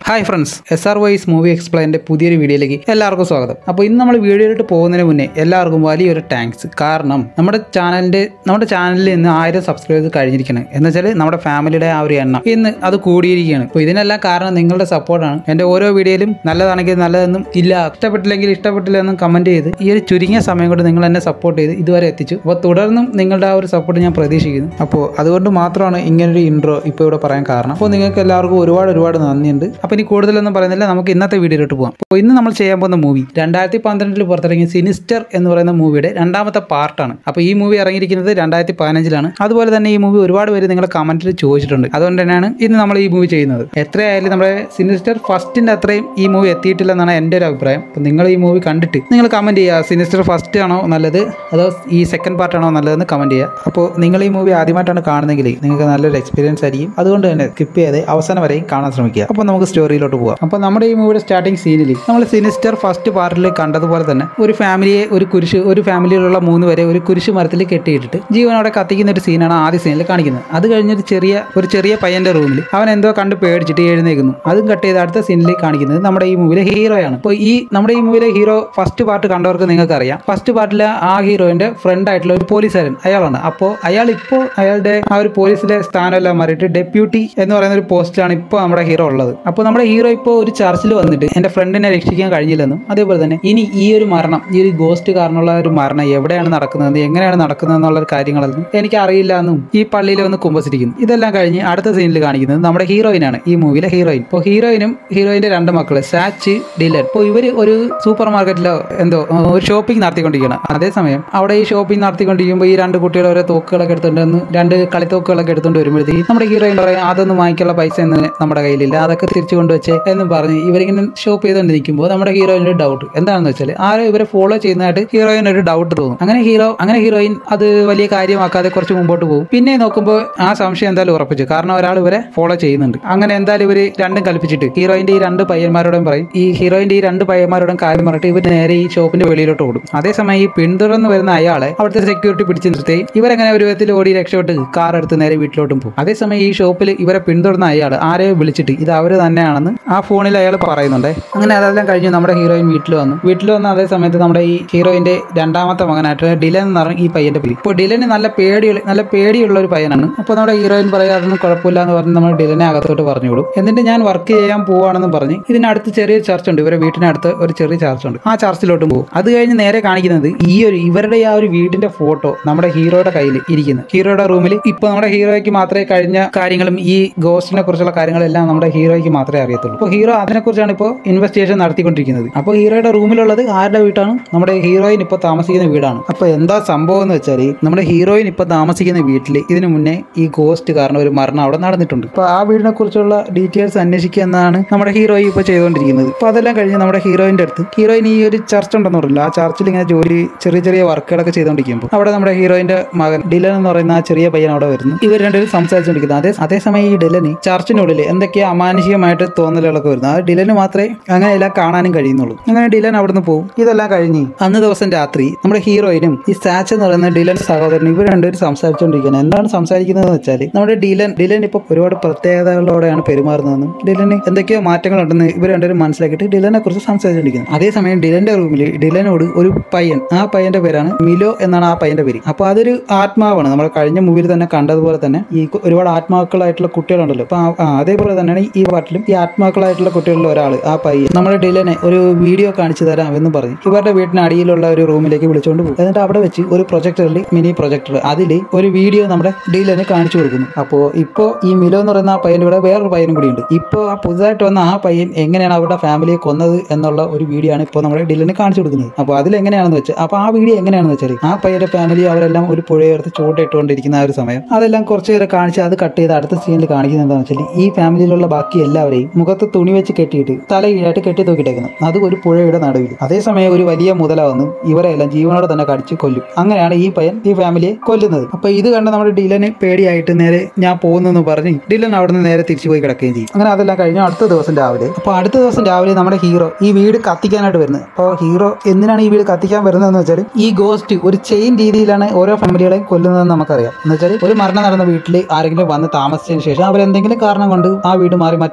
hi friends S R wise movie എക്സ്പ്ലെയിൻ്റെ പുതിയൊരു വീഡിയോയിലേക്ക് എല്ലാവർക്കും സ്വാഗതം അപ്പോൾ ഇന്ന് നമ്മൾ വീഡിയോയിലോട്ട് പോകുന്നതിന് മുന്നേ എല്ലാവർക്കും വലിയൊരു താങ്ക്സ് കാരണം നമ്മുടെ ചാനലിൻ്റെ നമ്മുടെ ചാനലിൽ ഇന്ന് ആയിരം സബ്സ്ക്രൈബേഴ്സ് കഴിഞ്ഞിരിക്കണം എന്ന് വെച്ചാൽ നമ്മുടെ ഫാമിലിയുടെ ആ ഒരു എണ്ണം ഇന്ന് അത് കൂടിയിരിക്കുകയാണ് അപ്പോൾ ഇതിനെല്ലാം കാരണം നിങ്ങളുടെ സപ്പോർട്ടാണ് എൻ്റെ ഓരോ വീഡിയോയിലും നല്ലതാണെങ്കിൽ നല്ലതെന്നും ഇല്ല ഇഷ്ടപ്പെട്ടില്ലെങ്കിൽ ഇഷ്ടപ്പെട്ടില്ല എന്നും കമൻറ്റ് ചെയ്ത് ഈ ഒരു ചുരുങ്ങിയ സമയം കൊണ്ട് നിങ്ങൾ എന്നെ സപ്പോർട്ട് ചെയ്ത് ഇതുവരെ എത്തിച്ചു അപ്പോൾ തുടർന്നും നിങ്ങളുടെ ആ ഒരു സപ്പോർട്ട് ഞാൻ പ്രതീക്ഷിക്കുന്നു അപ്പോൾ അതുകൊണ്ട് മാത്രമാണ് ഇങ്ങനൊരു ഇൻട്രോ ഇപ്പോൾ ഇവിടെ പറയാൻ കാരണം അപ്പോൾ നിങ്ങൾക്ക് എല്ലാവർക്കും ഒരുപാട് ഒരുപാട് നന്ദിയുണ്ട് അപ്പോൾ ഇനി കൂടുതലൊന്നും പറയുന്നില്ല നമുക്ക് ഇന്നത്തെ വീഡിയോയിലോട്ട് പോകാം അപ്പോൾ ഇന്ന് നമ്മൾ ചെയ്യാൻ പോകുന്ന മൂവി രണ്ടായിരത്തി പന്ത്രണ്ടിൽ പുറത്തിറങ്ങിയ സിനിസ്റ്റർ എന്ന് പറയുന്ന മൂവിയുടെ രണ്ടാമത്തെ പാർട്ടാണ് അപ്പോൾ ഈ മൂവി ഇറങ്ങിയിരിക്കുന്നത് രണ്ടായിരത്തി പതിനഞ്ചിലാണ് അതുപോലെ തന്നെ ഈ മൂവി ഒരുപാട് പേര് നിങ്ങളെ കമന്റിൽ ചോദിച്ചിട്ടുണ്ട് അതുകൊണ്ട് തന്നെയാണ് ഇന്ന് നമ്മൾ ഈ മൂവി ചെയ്യുന്നത് എത്രയായാലും നമ്മുടെ സിനിസ്റ്റർ ഫസ്റ്റിന്റെ അത്രയും ഈ മൂവി എത്തിയിട്ടില്ലെന്നാണ് എൻ്റെ ഒരു അഭിപ്രായം അപ്പോൾ നിങ്ങൾ ഈ മൂവി കണ്ടിട്ട് നിങ്ങൾ കമന്റ് ചെയ്യുക സിനിസ്റ്റർ ഫസ്റ്റ് ആണോ നല്ലത് അതോ ഈ സെക്കൻഡ് പാർട്ടാണോ നല്ലതെന്ന് കമന്റ് ചെയ്യുക അപ്പോൾ നിങ്ങൾ ഈ മൂവി ആദ്യമായിട്ടാണ് കാണുന്നതെങ്കിൽ നിങ്ങൾക്ക് നല്ലൊരു എക്സ്പീരിയൻസ് ആയിരിക്കും അതുകൊണ്ട് തന്നെ സ്കിപ്പ് ചെയ്ത് അവസാനം വരെയും കാണാൻ ശ്രമിക്കുക അപ്പോൾ നമുക്ക് സ്റ്റോറിയിലോട്ട് പോകാം അപ്പോൾ നമ്മുടെ ഈ മൂവിയുടെ സ്റ്റാർട്ടിംഗ് സീനിൽ നമ്മൾ സിനിസ്റ്റർ ഫസ്റ്റ് പാർട്ടിൽ കണ്ടതുപോലെ തന്നെ ഒരു ഫാമിലിയെ ഒരു കുരിശ് ഒരു ഫാമിലിയിലുള്ള മൂന്ന് പേരെ ഒരു കുരിശ് മരത്തിൽ കെട്ടിയിട്ടിട്ട് ജീവനോടെ കത്തിക്കുന്ന ഒരു സീനാണ് ആദ്യ സീനിൽ കാണിക്കുന്നത് അത് കഴിഞ്ഞൊരു ചെറിയ ഒരു ചെറിയ പയ്യന്റെ റൂമിൽ അവൻ എന്തോ കണ്ട് പേടിച്ചിട്ട് എഴുന്നേക്കുന്നു അതും കട്ട് ചെയ്ത് അടുത്ത സീനിൽ കാണിക്കുന്നത് നമ്മുടെ ഈ മൂവിയിലെ ഹീറോയാണ് അപ്പോൾ ഈ നമ്മുടെ ഈ മൂവിയിലെ ഹീറോ ഫസ്റ്റ് പാർട്ട് കണ്ടവർക്ക് നിങ്ങൾക്ക് അറിയാം ഫസ്റ്റ് പാർട്ടിലെ ആ ഹീറോയിന്റെ ഫ്രണ്ട് ആയിട്ടുള്ള ഒരു പോലീസുകാരൻ അയാളാണ് അപ്പോൾ അയാൾ ഇപ്പോൾ അയാളുടെ ആ ഒരു പോലീസിലെ സ്ഥാനമെല്ലാം മാറിയിട്ട് ഡെപ്യൂട്ടി എന്ന് പറയുന്ന ഒരു പോസ്റ്റിലാണ് ഇപ്പോൾ നമ്മുടെ ഹീറോ ഉള്ളത് അപ്പോൾ നമ്മുടെ ഹീറോ ഇപ്പോൾ ഒരു ചർച്ചിൽ വന്നിട്ട് എൻ്റെ ഫ്രണ്ടിനെ രക്ഷിക്കാൻ കഴിഞ്ഞില്ലെന്നും അതേപോലെ തന്നെ ഇനി ഈ ഒരു മരണം ഈ ഒരു ഗോസ്റ്റ് കാരണമുള്ള ഒരു മരണം എവിടെയാണ് നടക്കുന്നത് എങ്ങനെയാണ് നടക്കുന്നത് എന്നുള്ള ഒരു കാര്യങ്ങളൊന്നും എനിക്ക് അറിയില്ല എന്നും ഈ പള്ളിയിൽ വന്ന് കുമ്പസിരിക്കുന്നു ഇതെല്ലാം കഴിഞ്ഞ് അടുത്ത സീനിൽ കാണിക്കുന്നത് നമ്മുടെ ഹീറോയിനാണ് ഈ മൂവിയിലെ ഹീറോയിൻ ഇപ്പോൾ ഹീറോയിനും ഹീറോയിന്റെ രണ്ട് മക്കള് സാച്ച് ഡിലൻ ഇപ്പോൾ ഇവർ ഒരു സൂപ്പർ മാർക്കറ്റിലോ എന്തോ ഏഹ്, ഒരു ഷോപ്പിംഗ് നടത്തിക്കൊണ്ടിരിക്കണം അതേസമയം അവിടെ ഈ ഷോപ്പിംഗ് നടത്തിക്കൊണ്ടിരിക്കുമ്പോൾ ഈ രണ്ട് കുട്ടികൾ ഓരോ തോക്കുകളൊക്കെ എടുത്തുകൊണ്ട് വന്ന് രണ്ട് കളിത്തോക്കുകളൊക്കെ എടുത്തുകൊണ്ട് വരുമ്പോഴത്തേക്ക് നമ്മുടെ ഹീറോയിൻ പറയും അതൊന്നും വാങ്ങിക്കാനുള്ള പൈസ ഒന്നും നമ്മുടെ കയ്യിലില്ല അതൊക്കെ തിരിച്ചു കൊണ്ടുവച്ചേ എന്നും പറഞ്ഞ് ഇവരിങ്ങനെ ഷോപ്പ് ചെയ്തുകൊണ്ട് നിൽക്കുമ്പോൾ നമ്മുടെ ഹീറോയിൻ്റെ ഒരു ഡൗട്ട് എന്താണെന്ന് വെച്ചാൽ ആരോ ഇവരെ ഫോളോ ചെയ്യുന്നതായിട്ട് ഹീറോയിൻ ഒരു ഡൗട്ട് തോന്നും അങ്ങനെ ഹീറോ അങ്ങനെ ഹീറോയിൻ അത് വലിയ കാര്യമാക്കാതെ കുറച്ച് മുമ്പോട്ട് പോകും പിന്നെ നോക്കുമ്പോൾ ആ സംശയം എന്തായാലും ഉറപ്പിച്ചു കാരണം ഒരാൾ ഇവരെ ഫോളോ ചെയ്യുന്നുണ്ട് അങ്ങനെ എന്തായാലും ഇവര് രണ്ടും കൽപ്പിച്ചിട്ട് ഹീറോയിന്റെ ഈ രണ്ട് പയ്യന്മാരോടും പറയും ഈ ഹീറോയിന്റെ ഈ രണ്ട് പയ്യന്മാരോടും കാര്യം പറഞ്ഞിട്ട് ഇവർ നേരെ ഈ ഷോപ്പിന്റെ വെളിയിലോട്ട് ഓടും അതേസമയം ഈ പിന്തുടർന്ന് വരുന്ന അയാളെ അവിടുത്തെ സെക്യൂരിറ്റി പിടിച്ചു നിർത്തി ഇവരെങ്ങനെ ഒരു വിധത്തിൽ ഓടി രക്ഷപ്പെട്ട് കാർ എടുത്ത് നേരെ വീട്ടിലോട്ടും പോകും അതേസമയം ഈ ഷോപ്പിൽ ഇവരെ പിന്തുടർന്ന അയാൾ ആരെയോ വിളിച്ചിട്ട് ഇത് അവര് തന്നെയാണെന്ന് ആ ഫോണിൽ അയാൾ പറയുന്നുണ്ട് അങ്ങനെ അതെല്ലാം കഴിഞ്ഞ് നമ്മുടെ ഹീറോയിൻ വീട്ടിൽ വന്നു വീട്ടിൽ വന്ന അതേ സമയത്ത് നമ്മുടെ ഈ ഹീറോയിന്റെ രണ്ടാമത്തെ മകനായിട്ട് ഡിലൻ എന്ന് പറഞ്ഞ ഈ പയ്യന്റെ പേര് ഇപ്പോൾ ഡിലന് നല്ല പേടിയുള്ള നല്ല പേടിയുള്ള ഒരു പയ്യനാണ് അപ്പോൾ നമ്മുടെ ഹീറോയിൻ പറയാം അതൊന്നും കുഴപ്പമില്ല എന്ന് പറഞ്ഞ് നമ്മൾ ഡിലനെ അകത്തോട്ട് പറഞ്ഞു വിടും എന്നിട്ട് ഞാൻ വർക്ക് ചെയ്യാൻ പോവാണെന്ന് പറഞ്ഞ് ഇതിനടുത്ത് ചെറിയ ചർച്ച് ഉണ്ട് ഇവരെ വീട്ടിനടുത്ത് ഒരു ചെറിയ ചർച്ച് ഉണ്ട് ആ ചർച്ചിലോട്ടും പോകും അത് കഴിഞ്ഞ് നേരെ കാണിക്കുന്നത് ഈ ഒരു ഇവരുടെ ആ ഒരു വീടിന്റെ ഫോട്ടോ നമ്മുടെ ഹീറോയുടെ കയ്യിൽ ഇരിക്കുന്നു ഹീറോയുടെ റൂമിൽ ഇപ്പൊ നമ്മുടെ ഹീറോയ്ക്ക് മാത്രമേ കഴിഞ്ഞ കാര്യങ്ങളും ഈ ഗോസ്റ്റിനെ കുറിച്ചുള്ള കാര്യങ്ങളെല്ലാം നമ്മുടെ ഹീറോയ്ക്ക് മാത്രമേ അറിയത്തുള്ളൂ അപ്പോൾ ഹീറോ അതിനെക്കുറിച്ചാണ് ഇപ്പോൾ ഇൻവെസ്റ്റിഗേഷൻ നടത്തിക്കൊണ്ടിരിക്കുന്നത് അപ്പോൾ ഹീറോയുടെ റൂമിലുള്ളത് ആരുടെ വീട്ടാണ് നമ്മുടെ ഹീറോയിൻ ഇപ്പോൾ താമസിക്കുന്ന വീടാണ് അപ്പോൾ എന്താ സംഭവം എന്ന് വെച്ചാൽ നമ്മുടെ ഹീറോയിൻ ഇപ്പോൾ താമസിക്കുന്ന വീട്ടിൽ ഇതിനു മുന്നേ ഈ ഗോസ്റ്റ് കാരണം ഒരു മരണം അവിടെ നടന്നിട്ടുണ്ട് അപ്പോൾ ആ വീടിനെ കുറിച്ചുള്ള ഡീറ്റെയിൽസ് അന്വേഷിക്കുക എന്നതാണ് നമ്മുടെ ഹീറോയി ഇപ്പോൾ ചെയ്തുകൊണ്ടിരിക്കുന്നത് അപ്പോൾ അതെല്ലാം കഴിഞ്ഞ് നമ്മുടെ ഹീറോയിൻ്റെ അടുത്ത് ഹീറോയിൻ ഈ ഒരു ചർച്ച് ഉണ്ടെന്ന് പറഞ്ഞില്ല ആ ചർച്ചിൽ ഇങ്ങനെ ജോലി ചെറിയ ചെറിയ വർക്കുകളൊക്കെ ചെയ്തുകൊണ്ടിരിക്കുമ്പോൾ അവിടെ നമ്മുടെ ഹീറോയിന്റെ മകൻ ഡിലൻ എന്ന് പറയുന്ന ആ ചെറിയ പയ്യൻ അവിടെ വരുന്നു ഇവർ രണ്ടുപേരും സംസാരിച്ചുകൊണ്ടിരിക്കുന്നത് അതേ അതേസമയം ഈ ഡിലന് ചർച്ചിനുള്ളിൽ എന്തൊക്കെയോ അമാനുഷികമായിട്ട് തോന്നലുകളൊക്കെ വരുന്നു ആ ഡിലന് മാത്രമേ അങ്ങനെയെല്ലാം കാണാനും കഴിയുന്നുള്ളൂ അങ്ങനെ ഡിലൻ അവിടുന്ന് പോകും ഇതെല്ലാം കഴിഞ്ഞ് അന്ന് ദിവസം രാത്രി നമ്മുടെ ഹീറോയിനും ഈ സാച്ച് എന്ന് പറയുന്ന ഡിലൻ സഹോദരനും ഇവർ രണ്ടുപേരും സംസാരിച്ചുകൊണ്ടിരിക്കുന്നത് എന്താണ് സംസാരിക്കുന്നത് എന്ന് വെച്ചാൽ നമ്മുടെ ഡിലൻ ഡിലൻ ഇപ്പോൾ ഒരുപാട് പ്രത്യേകതകളോടെയാണ് പെരുമാറുന്നതെന്നും ഡിലന് എന്തൊക്കെയോ മാറ്റങ്ങളുണ്ടെന്ന് ഇവർ രണ്ടുപേരും മനസ്സിലാക്കിയിട്ട് ഡിലനെ കുറിച്ച് സംസാരിച്ചുകൊണ്ടിരിക്കുന്നത് അതേസമയം ഡിലന്റെ റൂമിൽ ഡിലനോട് ഒരു പയ്യൻ ആ പയ്യന്റെ പേരാണ് മിലോ എന്നാണ് ആ പയ്യന്റെ പേര് അപ്പോൾ അതൊരു ആത്മാവാണ് നമ്മൾ കഴിഞ്ഞ മൂവിയിൽ തന്നെ കണ്ടതുപോലെ തന്നെ ഈ കു- ഒരുപാട് ആത്മാക്കളായിട്ടുള്ള കുട്ടികളുണ്ടല്ലോ അപ്പോൾ ആ- ആ, അതേപോലെ തന്നെയാണ് ഈ പാട്ടിലും ഈ ആത്മാക്കളായിട്ടുള്ള കുട്ടികളിൽ ഒരാൾ ആ പയ്യൻ നമ്മുടെ ഡിലനെ ഒരു വീഡിയോ കാണിച്ചു തരാം എന്ന് പറഞ്ഞ് ഇവരുടെ വീട്ടിന് അടിയിലുള്ള ഒരു റൂമിലേക്ക് വിളിച്ചുകൊണ്ട് പോകും എന്നിട്ട് അവിടെ വെച്ച് ഒരു പ്രൊജക്ടറിൽ മിനി പ്രൊജക്ടർ അതിൽ ഒരു വീഡിയോ നമ്മുടെ ഡീലന് കാണിച്ചു കൊടുക്കുന്നു അപ്പോൾ ഇപ്പോൾ ഈ മിലോ എന്ന് പറയുന്ന ആ പയ്യൻ്റെ കൂടെ വേറൊരു പയ്യനും കൂടിയുണ്ട് ഇപ്പോൾ ആ പുതുതായിട്ട് വന്ന ആ പയ്യൻ എങ്ങനെയാണ് അവരുടെ ഫാമിലിയെ കൊന്നത് എന്നുള്ള ഒരു വീഡിയോ ആണ് ഇപ്പോൾ നമ്മുടെ ഡിലന് കാണിച്ചു കൊടുക്കുന്നത് അപ്പോൾ അതിലെങ്ങനെയാണെന്ന് വെച്ചാൽ അപ്പോൾ ആ വീഡിയോ എങ്ങനെയാണെന്ന് വെച്ചാൽ ആ പയ്യന്റെ ഫാമിലി അവരെല്ലാം ഒരു പുഴയോർത്ത് ചൂണ്ടിട്ടുകൊണ്ടിരിക്കുന്ന ആ ഒരു സമയം അതെല്ലാം കുറച്ച് നേരം കാണിച്ച് അത് കട്ട് ചെയ്ത് അടുത്ത സീനിൽ കാണിക്കുന്നത് എന്താണെന്ന് വെച്ചാൽ ഈ ഫാമിലിയിലുള്ള ബാക്കി എല്ലാവരെയും മുഖത്ത് തുണി വെച്ച് കെട്ടിയിട്ട് തല കീഴായിട്ട് കെട്ടി തൂക്കിട്ടേക്കുന്നത് അത് ഒരു പുഴയുടെ നടുവിൽ അതേസമയം ഒരു വലിയ മുതല വന്ന് ഇവരെല്ലാം ജീവനോടെ തന്നെ കടിച്ച് കൊല്ലും അങ്ങനെയാണ് ഈ പയ്യൻ ഈ ഫാമിലിയെ കൊല്ലുന്നത് അപ്പൊ ഇത് കണ്ട് നമ്മുടെ ഡിലന് പേടിയായിട്ട് നേരെ ഞാൻ പോകുന്നെന്ന് പറഞ്ഞ് ഡിലൻ അവിടെ നിന്ന് നേരെ തിരിച്ചു പോയി കിടക്കുകയും ചെയ്യും അങ്ങനെ അതെല്ലാം കഴിഞ്ഞു അടുത്ത ദിവസം രാവിലെ അപ്പോൾ അടുത്ത ദിവസം രാവിലെ നമ്മുടെ ഹീറോ ഈ വീട് കത്തിക്കാനായിട്ട് വരുന്നത് അപ്പോൾ ഹീറോ എന്തിനാണ് ഈ വീട് കത്തിക്കാൻ വരുന്നതെന്ന് വെച്ചാൽ ഈ ഗോസ്റ്റ് ഒരു ചെയിൻ രീതിയിലാണ് ഓരോ ഫാമിലികളെയും കൊല്ലുന്നതെന്ന് നമുക്കറിയാം എന്ന് വെച്ചാൽ ഒരു മരണം നടന്ന വീട്ടിൽ ആരെങ്കിലും വന്ന് താമസിച്ചതിന് ശേഷം അവരെന്തെങ്കിലും കാരണം കൊണ്ട് ആ വീട് മാറി മറ്റൊരു വീട്ടിലേക്ക്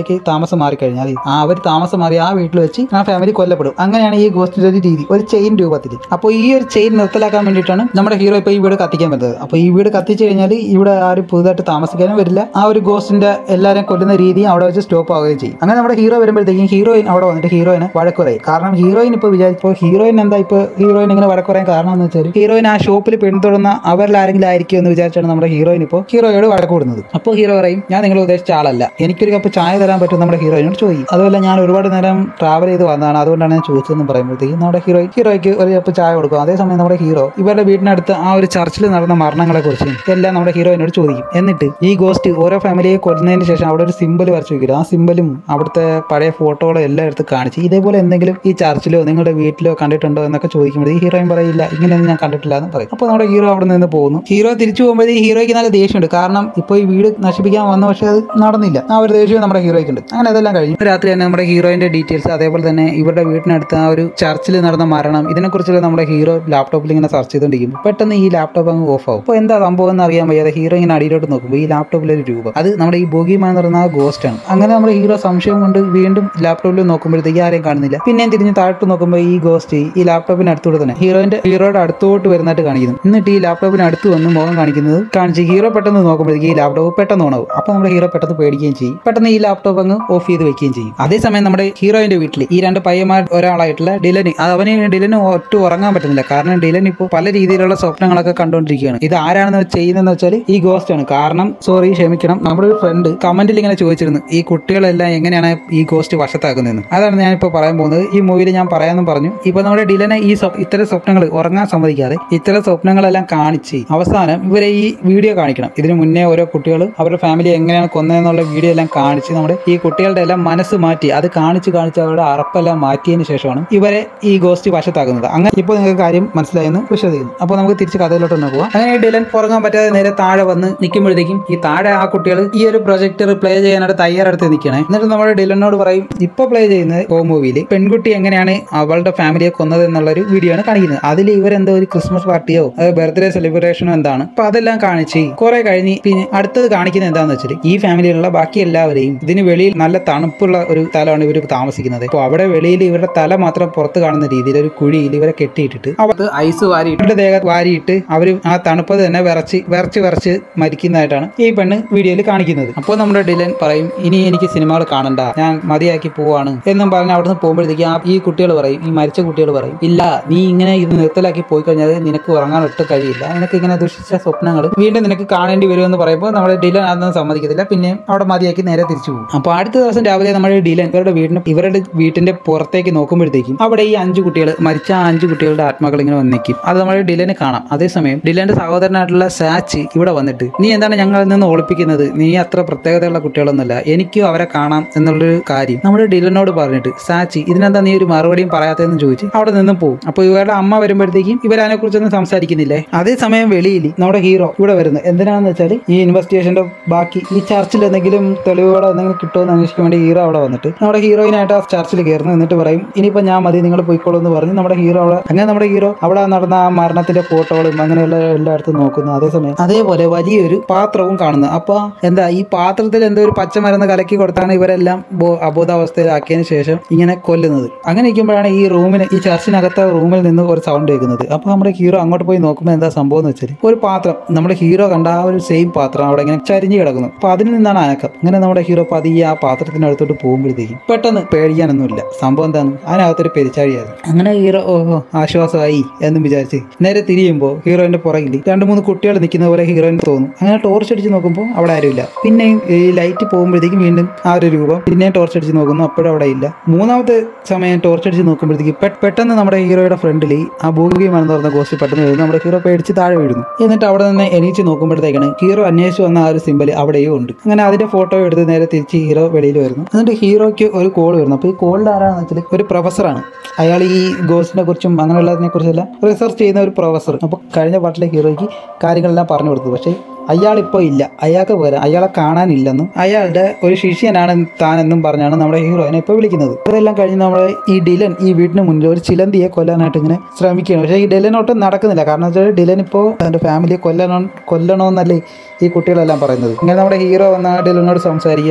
വീട്ടിലേക്ക് താമസം മാറിക്കഴിഞ്ഞാൽ ആ അവർ താമസം മാറി ആ വീട്ടിൽ വെച്ച് ആ ഫാമിലി കൊല്ലപ്പെടും അങ്ങനെയാണ് ഈ ഗോസ്റ്റിന്റെ ഒരു രീതി ഒരു ചെയിൻ രൂപത്തിൽ അപ്പോൾ ഈ ഒരു ചെയിൻ നിർത്തലാക്കാൻ വേണ്ടിയിട്ടാണ് നമ്മുടെ ഹീറോ ഇപ്പോൾ ഈ വീട് കത്തിക്കാൻ പറ്റുന്നത് അപ്പോൾ ഈ വീട് കത്തിച്ചു കഴിഞ്ഞാൽ ഇവിടെ ആരും പുതുതായിട്ട് താമസിക്കാനും വരില്ല ആ ഒരു ഗോസ്റ്റിന്റെ എല്ലാവരും കൊല്ലുന്ന രീതിയും അവിടെ വെച്ച് സ്റ്റോപ്പ് ആവുകയും ചെയ്യും അങ്ങനെ നമ്മുടെ ഹീറോ വരുമ്പോഴത്തേക്കും ഹീറോയിൻ അവിടെ വന്നിട്ട് ഹീറോയിനെ വഴക്കുറയും കാരണം ഹീറോയിൻ ഇപ്പോൾ വിചാരിച്ചപ്പോൾ ഹീറോയിൻ എന്താ ഇപ്പോൾ ഹീറോയിൻ ഇങ്ങനെ വഴക്കുറയാൻ കാരണം എന്ന് വെച്ചാൽ ഹീറോയിൻ ആ ഷോപ്പിൽ പിന്തുടർന്ന അവരിൽ ആരെങ്കിലും ആയിരിക്കും എന്ന് വിചാരിച്ചാണ് നമ്മുടെ ഹീറോയിൻ ഇപ്പോൾ ഹീറോയോട് വഴക്ക് കൂടുന്നത് അപ്പോൾ ഹീറോ പറയും ഞാൻ നിങ്ങൾ ഉദ്ദേശിച്ച ആളല്ല എനിക്കൊരു കപ്പ് ചായ തരാൻ പറ്റും നമ്മുടെ ഹീറോയിനോട് ചോദിക്കും അതുമല്ല ഞാൻ ഒരുപാട് നേരം ട്രാവൽ ചെയ്ത് വന്നതാണ് അതുകൊണ്ടാണ് ഞാൻ ചോദിച്ചതെന്ന് പറയുമ്പോഴത്തേക്കും നമ്മുടെ ഹീറോയിൻ ഹീറോയ്ക്ക് ഒരു കപ്പ് ചായ കൊടുക്കും അതേസമയം നമ്മുടെ ഹീറോ ഇവരുടെ വീടിനടുത്ത് ആ ഒരു ചർച്ചിൽ നടന്ന മരണങ്ങളെ കുറിച്ചും എല്ലാം നമ്മുടെ ഹീറോയിനോട് ചോദിക്കും എന്നിട്ട് ഈ ഗോസ്റ്റ് ഓരോ ഫാമിലിയെ കൊല്ലുന്നതിന് ശേഷം അവിടെ ഒരു സിമ്പൽ വരച്ചു വെക്കില്ല ആ സിമ്പലും അവിടുത്തെ പഴയ ഫോട്ടോകളും എല്ലാം എടുത്ത് കാണിച്ച് ഇതേപോലെ എന്തെങ്കിലും ഈ ചർച്ചിലോ നിങ്ങളുടെ വീട്ടിലോ കണ്ടിട്ടുണ്ടോ എന്നൊക്കെ ചോദിക്കുമ്പോൾ ഈ ഹീറോയിൻ പറയില്ല ഇങ്ങനെയൊന്നും ഞാൻ കണ്ടിട്ടില്ല എന്ന് പറയും അപ്പോൾ നമ്മുടെ ഹീറോ അവിടെ നിന്ന് പോകുന്നു ഹീറോ തിരിച്ചു പോകുമ്പോഴേ ഹീറോയ്ക്ക് നല്ല ദേഷ്യമുണ്ട് കാരണം ഇപ്പോൾ ഈ വീട് നശിപ്പിക്കാൻ വന്ന പക്ഷേ അത് നടന്നില്ല ആ ഒരു ദേഷ്യം നമ്മുടെ ഹീറോയ്ക്ക് ഉണ്ട് അങ്ങനെ അതെല്ലാം കഴിഞ്ഞു രാത്രി തന്നെ നമ്മുടെ ഹീറോയിന്റെ ഡീറ്റെയിൽസ് അതേപോലെ തന്നെ ഇവരുടെ വീട്ടിനടുത്ത് ആ ഒരു ചർച്ചിൽ നടന്ന മരണം ഇതിനെക്കുറിച്ചുള്ള നമ്മുടെ ഹീറോ ലാപ്ടോപ്പിൽ ഇങ്ങനെ സെർച്ച് ചെയ്തുകൊണ്ടിരിക്കും പെട്ടെന്ന് ഈ ലാപ്ടോപ്പ് അങ്ങ് ഓഫ് ആവും അപ്പോൾ എന്താ സംഭവം എന്ന് അറിയാൻ വയ്യാതെ ഹീറോ ഇങ്ങനെ അടിയിലോട്ട് നോക്കുമ്പോൾ ഈ ലാപ്ടോപ്പിൽ ഒരു രൂപം അത് നമ്മുടെ ഈ ബോഗിമാൻ എന്ന് പറയുന്ന ആ ഗോസ്റ്റ് ആണ് അങ്ങനെ നമ്മുടെ ഹീറോ സംശയം കൊണ്ട് വീണ്ടും ലാപ്ടോപ്പിൽ നോക്കുമ്പോഴത്തേക്ക് ആരെയും കാണുന്നില്ല പിന്നെയും തിരിഞ്ഞ് താഴോട്ട് നോക്കുമ്പോൾ ഈ ഗോസ്റ്റ് ഈ ലാപ്ടോപ്പിന് അടുത്തൂടെ തന്നെ ഹീറോയിന്റെ ഹീറോയുടെ അടുത്തോട്ട് വരുന്നതായിട്ട് കാണിക്കുന്നു എന്നിട്ട് ഈ ലാപ്ടോപ്പിന് അടുത്ത് വന്ന് മുഖം കാണിക്കുന്നത് കാണിച്ച് ഹീറോ പെട്ടെന്ന് നോക്കുമ്പോഴത്തേക്ക് ഈ ലാപ്ടോപ്പ് പെട്ടെന്ന് ഓണാവും അപ്പോൾ നമ്മുടെ ഹീറോ പെട്ടെന്ന് പേടിക്കുകയും ചെയ്യും പെട്ടെന്ന് ഈ ലാപ്ടോപ്പ് അങ്ങ് ഓഫ് ചെയ്ത് വെക്കുകയും ചെയ്യും അതേസമയം നമ്മുടെ ഹീറോയിന്റെ വീട്ടിൽ ഈ രണ്ട് പയ്യന്മാർ ഒരാളായിട്ടുള്ള ഡിലന് അത് അവന് ഡിലന് ഒട്ടും ഉറങ്ങാൻ പറ്റുന്നില്ല കാരണം ഡിലൻ ഇപ്പോൾ പല രീതിയിലുള്ള സ്വപ്നങ്ങളൊക്കെ കണ്ടുകൊണ്ടിരിക്കുകയാണ് ഇത് ആരാണെന്ന് ചെയ്യുന്നതെന്ന് വെച്ചാൽ ഈ ഗോസ്റ്റ് ആണ് കാരണം സോറി ക്ഷമിക്കണം നമ്മുടെ ഒരു ഫ്രണ്ട് കമന്റിൽ ഇങ്ങനെ ചോദിച്ചിരുന്നു ഈ കുട്ടികളെല്ലാം എങ്ങനെയാണ് ഈ ഗോസ്റ്റ് വശത്താക്കുന്നതെന്ന് അതാണ് ഞാനിപ്പോൾ പറയാൻ പോകുന്നത് ഈ മൂവിയിൽ ഞാൻ പറയാമെന്നും പറഞ്ഞു ഇപ്പൊ നമ്മുടെ ഡിലനെ ഈ സ്വപ്- ഇത്തരം സ്വപ്നങ്ങൾ ഉറങ്ങാൻ സമ്മതിക്കാതെ ഇത്തരം സ്വപ്നങ്ങളെല്ലാം കാണിച്ച് അവസാനം ഇവരെ ഈ വീഡിയോ കാണിക്കണം ഇതിന് മുന്നേ ഓരോ കുട്ടികൾ അവരുടെ ഫാമിലി എങ്ങനെയാണ് കൊന്നതെന്നുള്ള വീഡിയോ എല്ലാം കാണിച്ച് നമ്മുടെ ഈ കുട്ടികളുടെ എല്ലാം മനസ്സ് മാറ്റി അത് കാണിച്ച് കാണിച്ച് അവരുടെ അറപ്പെല്ലാം മാറ്റിയതിന് ശേഷമാണ് ഇവരെ ഈ ഗോസ്റ്റ് വശത്താക്കുന്നത് അങ്ങനെ ഇപ്പോൾ നിങ്ങൾക്ക് കാര്യം മനസ്സിലായെന്ന് വിശ്വസിക്കുന്നു അപ്പോൾ നമുക്ക് തിരിച്ച് കഥയിലോട്ട് ഒന്ന് പോവാം അങ്ങനെ ഈ ഡിലൻ ഉറങ്ങാൻ പറ്റാതെ നേരെ താഴെ വന്ന് നിൽക്കുമ്പോഴത്തേക്കും ഈ താഴെ ആ കുട്ടികൾ ഈ ഒരു പ്രൊജക്ടർ പ്ലേ ചെയ്യാനായിട്ട് തയ്യാറെടുത്ത് നിൽക്കണേ എന്നിട്ട് നമ്മുടെ ഡിലനോട് പറയും ഇപ്പൊ പ്ലേ ചെയ്യുന്നത് ഹോ മൂവിയിൽ പെൺകുട്ടി എങ്ങനെയാണ് അവളുടെ ഫാമിലിയെ കൊന്നത് എന്നുള്ള ഒരു വീഡിയോ ആണ് കാണിക്കുന്നത് അതിൽ ഇവരെന്തോ ഒരു ക്രിസ്മസ് പാർട്ടിയോ ബർത്ത്ഡേ സെലിബ്രേഷനോ എന്താണ് അപ്പൊ അതെല്ലാം കാണിച്ച് കുറെ കഴിഞ്ഞ് പിന്നെ അടുത്തത് കാണിക്കുന്നത് എന്താന്ന് വെച്ചാൽ ഈ ഫാമിലിയിലുള്ള ബാക്കി എല്ലാവരെയും ഇതിന് വെളിയിൽ നല്ല തണുപ്പുള്ള ഒരു സ്ഥലമാണ് ഇവർ താമസിക്കുന്നത് അപ്പോൾ അവിടെ വെളിയിൽ ഇവരുടെ തല മാത്രം പുറത്ത് കാണുന്ന രീതിയിൽ ഒരു കുഴിയിൽ ഇവരെ കെട്ടിയിട്ടിട്ട് അവർക്ക് ഐസ് വാരി ഇവരുടെ ദേഹത്ത് വാരിയിട്ട് അവർ ആ തണുപ്പത് തന്നെ വിറച്ച് വിറച്ച് വിറച്ച് മരിക്കുന്നതായിട്ടാണ് ഈ പെണ്ണ് വീഡിയോയിൽ കാണിക്കുന്നത് അപ്പോൾ നമ്മുടെ ഡിലൻ പറയും ഇനി എനിക്ക് സിനിമകൾ കാണണ്ട ഞാൻ മതിയാക്കി പോവാണ് എന്നും പറഞ്ഞ് അവിടുന്ന് പോകുമ്പോഴത്തേക്ക് ആ ഈ കുട്ടികൾ പറയും ഈ മരിച്ച കുട്ടികൾ പറയും ഇല്ല നീ ഇങ്ങനെ ഇത് നിർത്തലാക്കി പോയി കഴിഞ്ഞാൽ നിനക്ക് ഉറങ്ങാൻ ഒട്ടും കഴിയില്ല നിനക്ക് ഇങ്ങനെ ദുഷിച്ച സ്വപ്നങ്ങൾ വീണ്ടും നിനക്ക് കാണേണ്ടി വരുമെന്ന് പറയുമ്പോൾ നമ്മുടെ ഡിലൻ അതൊന്നും സമ്മതിക്കത്തില്ല പിന്നെ അവിടെ മതിയാക്കി നേരെ തിരിച്ചു പോകും അപ്പോൾ അടുത്ത ദിവസം രാവിലെ നമ്മുടെ ഡിലൻ ഇവരുടെ വീടിന് ഇവരുടെ വീട്ടിന്റെ പുറത്തേക്ക് നോക്കുമ്പോഴത്തേക്കും അവിടെ ഈ അഞ്ചു കുട്ടികൾ മരിച്ച ആ അഞ്ചു കുട്ടികളുടെ ആത്മാക്കൾ ഇങ്ങനെ വന്നേക്കും അത് നമ്മുടെ ഡിലന് കാണാം അതേസമയം ഡിലന്റെ സഹോദരനായിട്ടുള്ള സാച്ച് ഇവിടെ വന്നിട്ട് നീ എന്താണ് ഞങ്ങളിൽ നിന്ന് ഒളിപ്പിക്കുന്നത് നീ അത്ര പ്രത്യേകതയുള്ള കുട്ടികളൊന്നുമല്ല എനിക്കും അവരെ കാണാം എന്നുള്ളൊരു കാര്യം നമ്മുടെ ഡിലനോട് പറഞ്ഞിട്ട് സാച്ചി ഇതിനെന്താ നീ ഒരു മറുപടിയും പറയാത്തതെന്ന് ചോദിച്ച് അവിടെ നിന്നും പോകും അപ്പോൾ ഇവരുടെ അമ്മ വരുമ്പോഴത്തേക്കും ഇവരതിനെ കുറിച്ചൊന്നും സംസാരിക്കുന്നില്ലേ അതേസമയം വെളിയിൽ നമ്മുടെ ഹീറോ ഇവിടെ വരുന്നത് എന്തിനാണെന്ന് വെച്ചാൽ ഈ ഇൻവെസ്റ്റിഗേഷന്റെ ബാക്കി ഈ ചർച്ചിൽ എന്തെങ്കിലും തെളിവുകളോ എന്തെങ്കിലും കിട്ടുമോ എന്ന് അന്വേഷിക്കാൻ വേണ്ടി ഹീറോ അവിടെ വന്നിട്ട് നമ്മുടെ ഹീറോയിനായിട്ട് ആ ചർച്ചിൽ കയറുന്നു എന്നിട്ട് പറയും ഇനിയിപ്പോൾ ഞാൻ മതി നിങ്ങൾ പോയിക്കോളൂ എന്ന് പറഞ്ഞ് നമ്മുടെ ഹീറോ അവിടെ അങ്ങനെ നമ്മുടെ ഹീറോ അവിടെ നടന്ന ആ മരണത്തിന്റെ ഫോട്ടോകളും അങ്ങനെയുള്ള എല്ലായിടത്തും നോക്കുന്നു അതേസമയം അതേപോലെ വലിയൊരു പാത്രവും കാണുന്നു അപ്പോൾ എന്താ ഈ പാത്രത്തിൽ എന്തോ ഒരു പച്ചമരുന്ന് കലക്കി കൊടുത്താണ് ഇവരെല്ലാം ബോ- അബോധാവസ്ഥയിലാക്കിയതിന് ശേഷം ഇങ്ങനെ കൊല്ലുന്നത് അങ്ങനെ ഇരിക്കുമ്പോഴാണ് ഈ റൂമിന് ഈ ചർച്ചിനകത്തെ റൂമിൽ നിന്ന് ഒരു സൗണ്ട് കേൾക്കുന്നത് അപ്പോൾ നമ്മുടെ ഹീറോ അങ്ങോട്ട് പോയി നോക്കുമ്പോൾ എന്താ സംഭവം എന്ന് വെച്ചാൽ ഒരു പാത്രം നമ്മുടെ ഹീറോ കണ്ട ആ ഒരു സെയിം പാത്രം അവിടെ ഇങ്ങനെ ചരിഞ്ഞ് കിടക്കുന്നു അപ്പോൾ അതിൽ നിന്നാണ് അനക്കം അങ്ങനെ നമ്മുടെ ഹീറോ പതിയെ ആ പാത്രത്തിന്റെ അടുത്തോട്ട് പോകുമ്പോഴത്തേക്കും പെട്ടെന്ന് പേടിക്കാനൊന്നുമില്ല സംഭവം എന്താണ് അതിനകത്തൊരു പെരിച്ചാഴിയായിരുന്നു അങ്ങനെ ഹീറോ ഓഹോ ആശ്വാസമായി എന്നും വിചാരിച്ച് നേരെ തിരിയുമ്പോൾ ഹീറോയിന്റെ പുറകിൽ രണ്ട് മൂന്ന് കുട്ടികൾ നിൽക്കുന്ന പോലെ ഹീറോയിന് തോന്നും അങ്ങനെ ടോർച്ച് അടിച്ച് നോക്കുമ്പോൾ അവിടെ ആരുമില്ല പിന്നെയും ഈ ലൈറ്റ് പോകുമ്പോഴത്തേക്കും വീണ്ടും ആ ഒരു രൂപം പിന്നെയും ടോർച്ച് അടിച്ച് നോക്കുന്നു അപ്പോഴും അവിടെ ഇല്ല മൂന്നാമത്തെ സമയം ടോർച്ച് അടിച്ച് നോക്കുമ്പോഴത്തേക്ക് പെ- പെട്ടെന്ന് നമ്മുടെ ഹീറോയുടെ ഫ്രണ്ടിൽ ആ ഭൂമികമാണെന്ന് പറഞ്ഞ ഗോസ്റ്റ് പെട്ടെന്ന് വരുന്നു നമ്മുടെ ഹീറോ പേടിച്ച് താഴെ വീഴുന്നു എന്നിട്ട് അവിടെ നിന്ന് എണീച്ച് നോക്കുമ്പോഴത്തേക്കാണ് ഹീറോ അന്വേഷിച്ച് വന്ന ആ ഒരു സിമ്പൽ അവിടെയും ഉണ്ട് അങ്ങനെ അതിന്റെ ഫോട്ടോ എടുത്ത് നേരെ തിരിച്ച് ഹീറോ വെളിയിൽ വരുന്നു എന്നിട്ട് ഹീറോയ്ക്ക് ഒരു കോൾ വരുന്നു അപ്പോൾ ഈ കോളിൽ ആരാണെന്ന് വെച്ചാൽ ഒരു പ്രൊഫസറാണ് അയാൾ ഈ ഗോസ്റ്റിനെ കുറിച്ചും അങ്ങനെയുള്ളതിനെ കുറിച്ചെല്ലാം റിസർച്ച് ചെയ്യുന്ന ഒരു പ്രൊഫസർ അപ്പോൾ കഴിഞ്ഞ പാട്ടിലെ ഹീറോയ്ക്ക് കാര്യങ്ങളെല്ലാം പറഞ്ഞു കൊടുത്തു പക്ഷേ അയാളിപ്പോൾ ഇല്ല അയാൾക്ക് പോരാ അയാളെ കാണാനില്ലെന്നും അയാളുടെ ഒരു ശിഷ്യനാണ് താനെന്നും പറഞ്ഞാണ് നമ്മുടെ ഹീറോയിനെ ഇപ്പോൾ വിളിക്കുന്നത് ഇതെല്ലാം കഴിഞ്ഞ് നമ്മുടെ ഈ ഡിലൻ ഈ വീടിന് മുന്നിൽ ഒരു ചിലന്തിയെ കൊല്ലാനായിട്ട് ഇങ്ങനെ ശ്രമിക്കുകയാണ് പക്ഷേ ഈ ഡിലൻ ഒട്ടും നടക്കുന്നില്ല കാരണം വെച്ചാൽ ഡിലൻ ഇപ്പോൾ തൻ്റെ ഫാമിലിയെ കൊല്ലണോ കൊല്ലണമെന്നല്ലേ ഈ കുട്ടികളെല്ലാം പറയുന്നത് ഇങ്ങനെ നമ്മുടെ ഹീറോ വന്ന ഡിലനോട് സംസാരിക്കുക അപ്പോൾ ഡിലൻ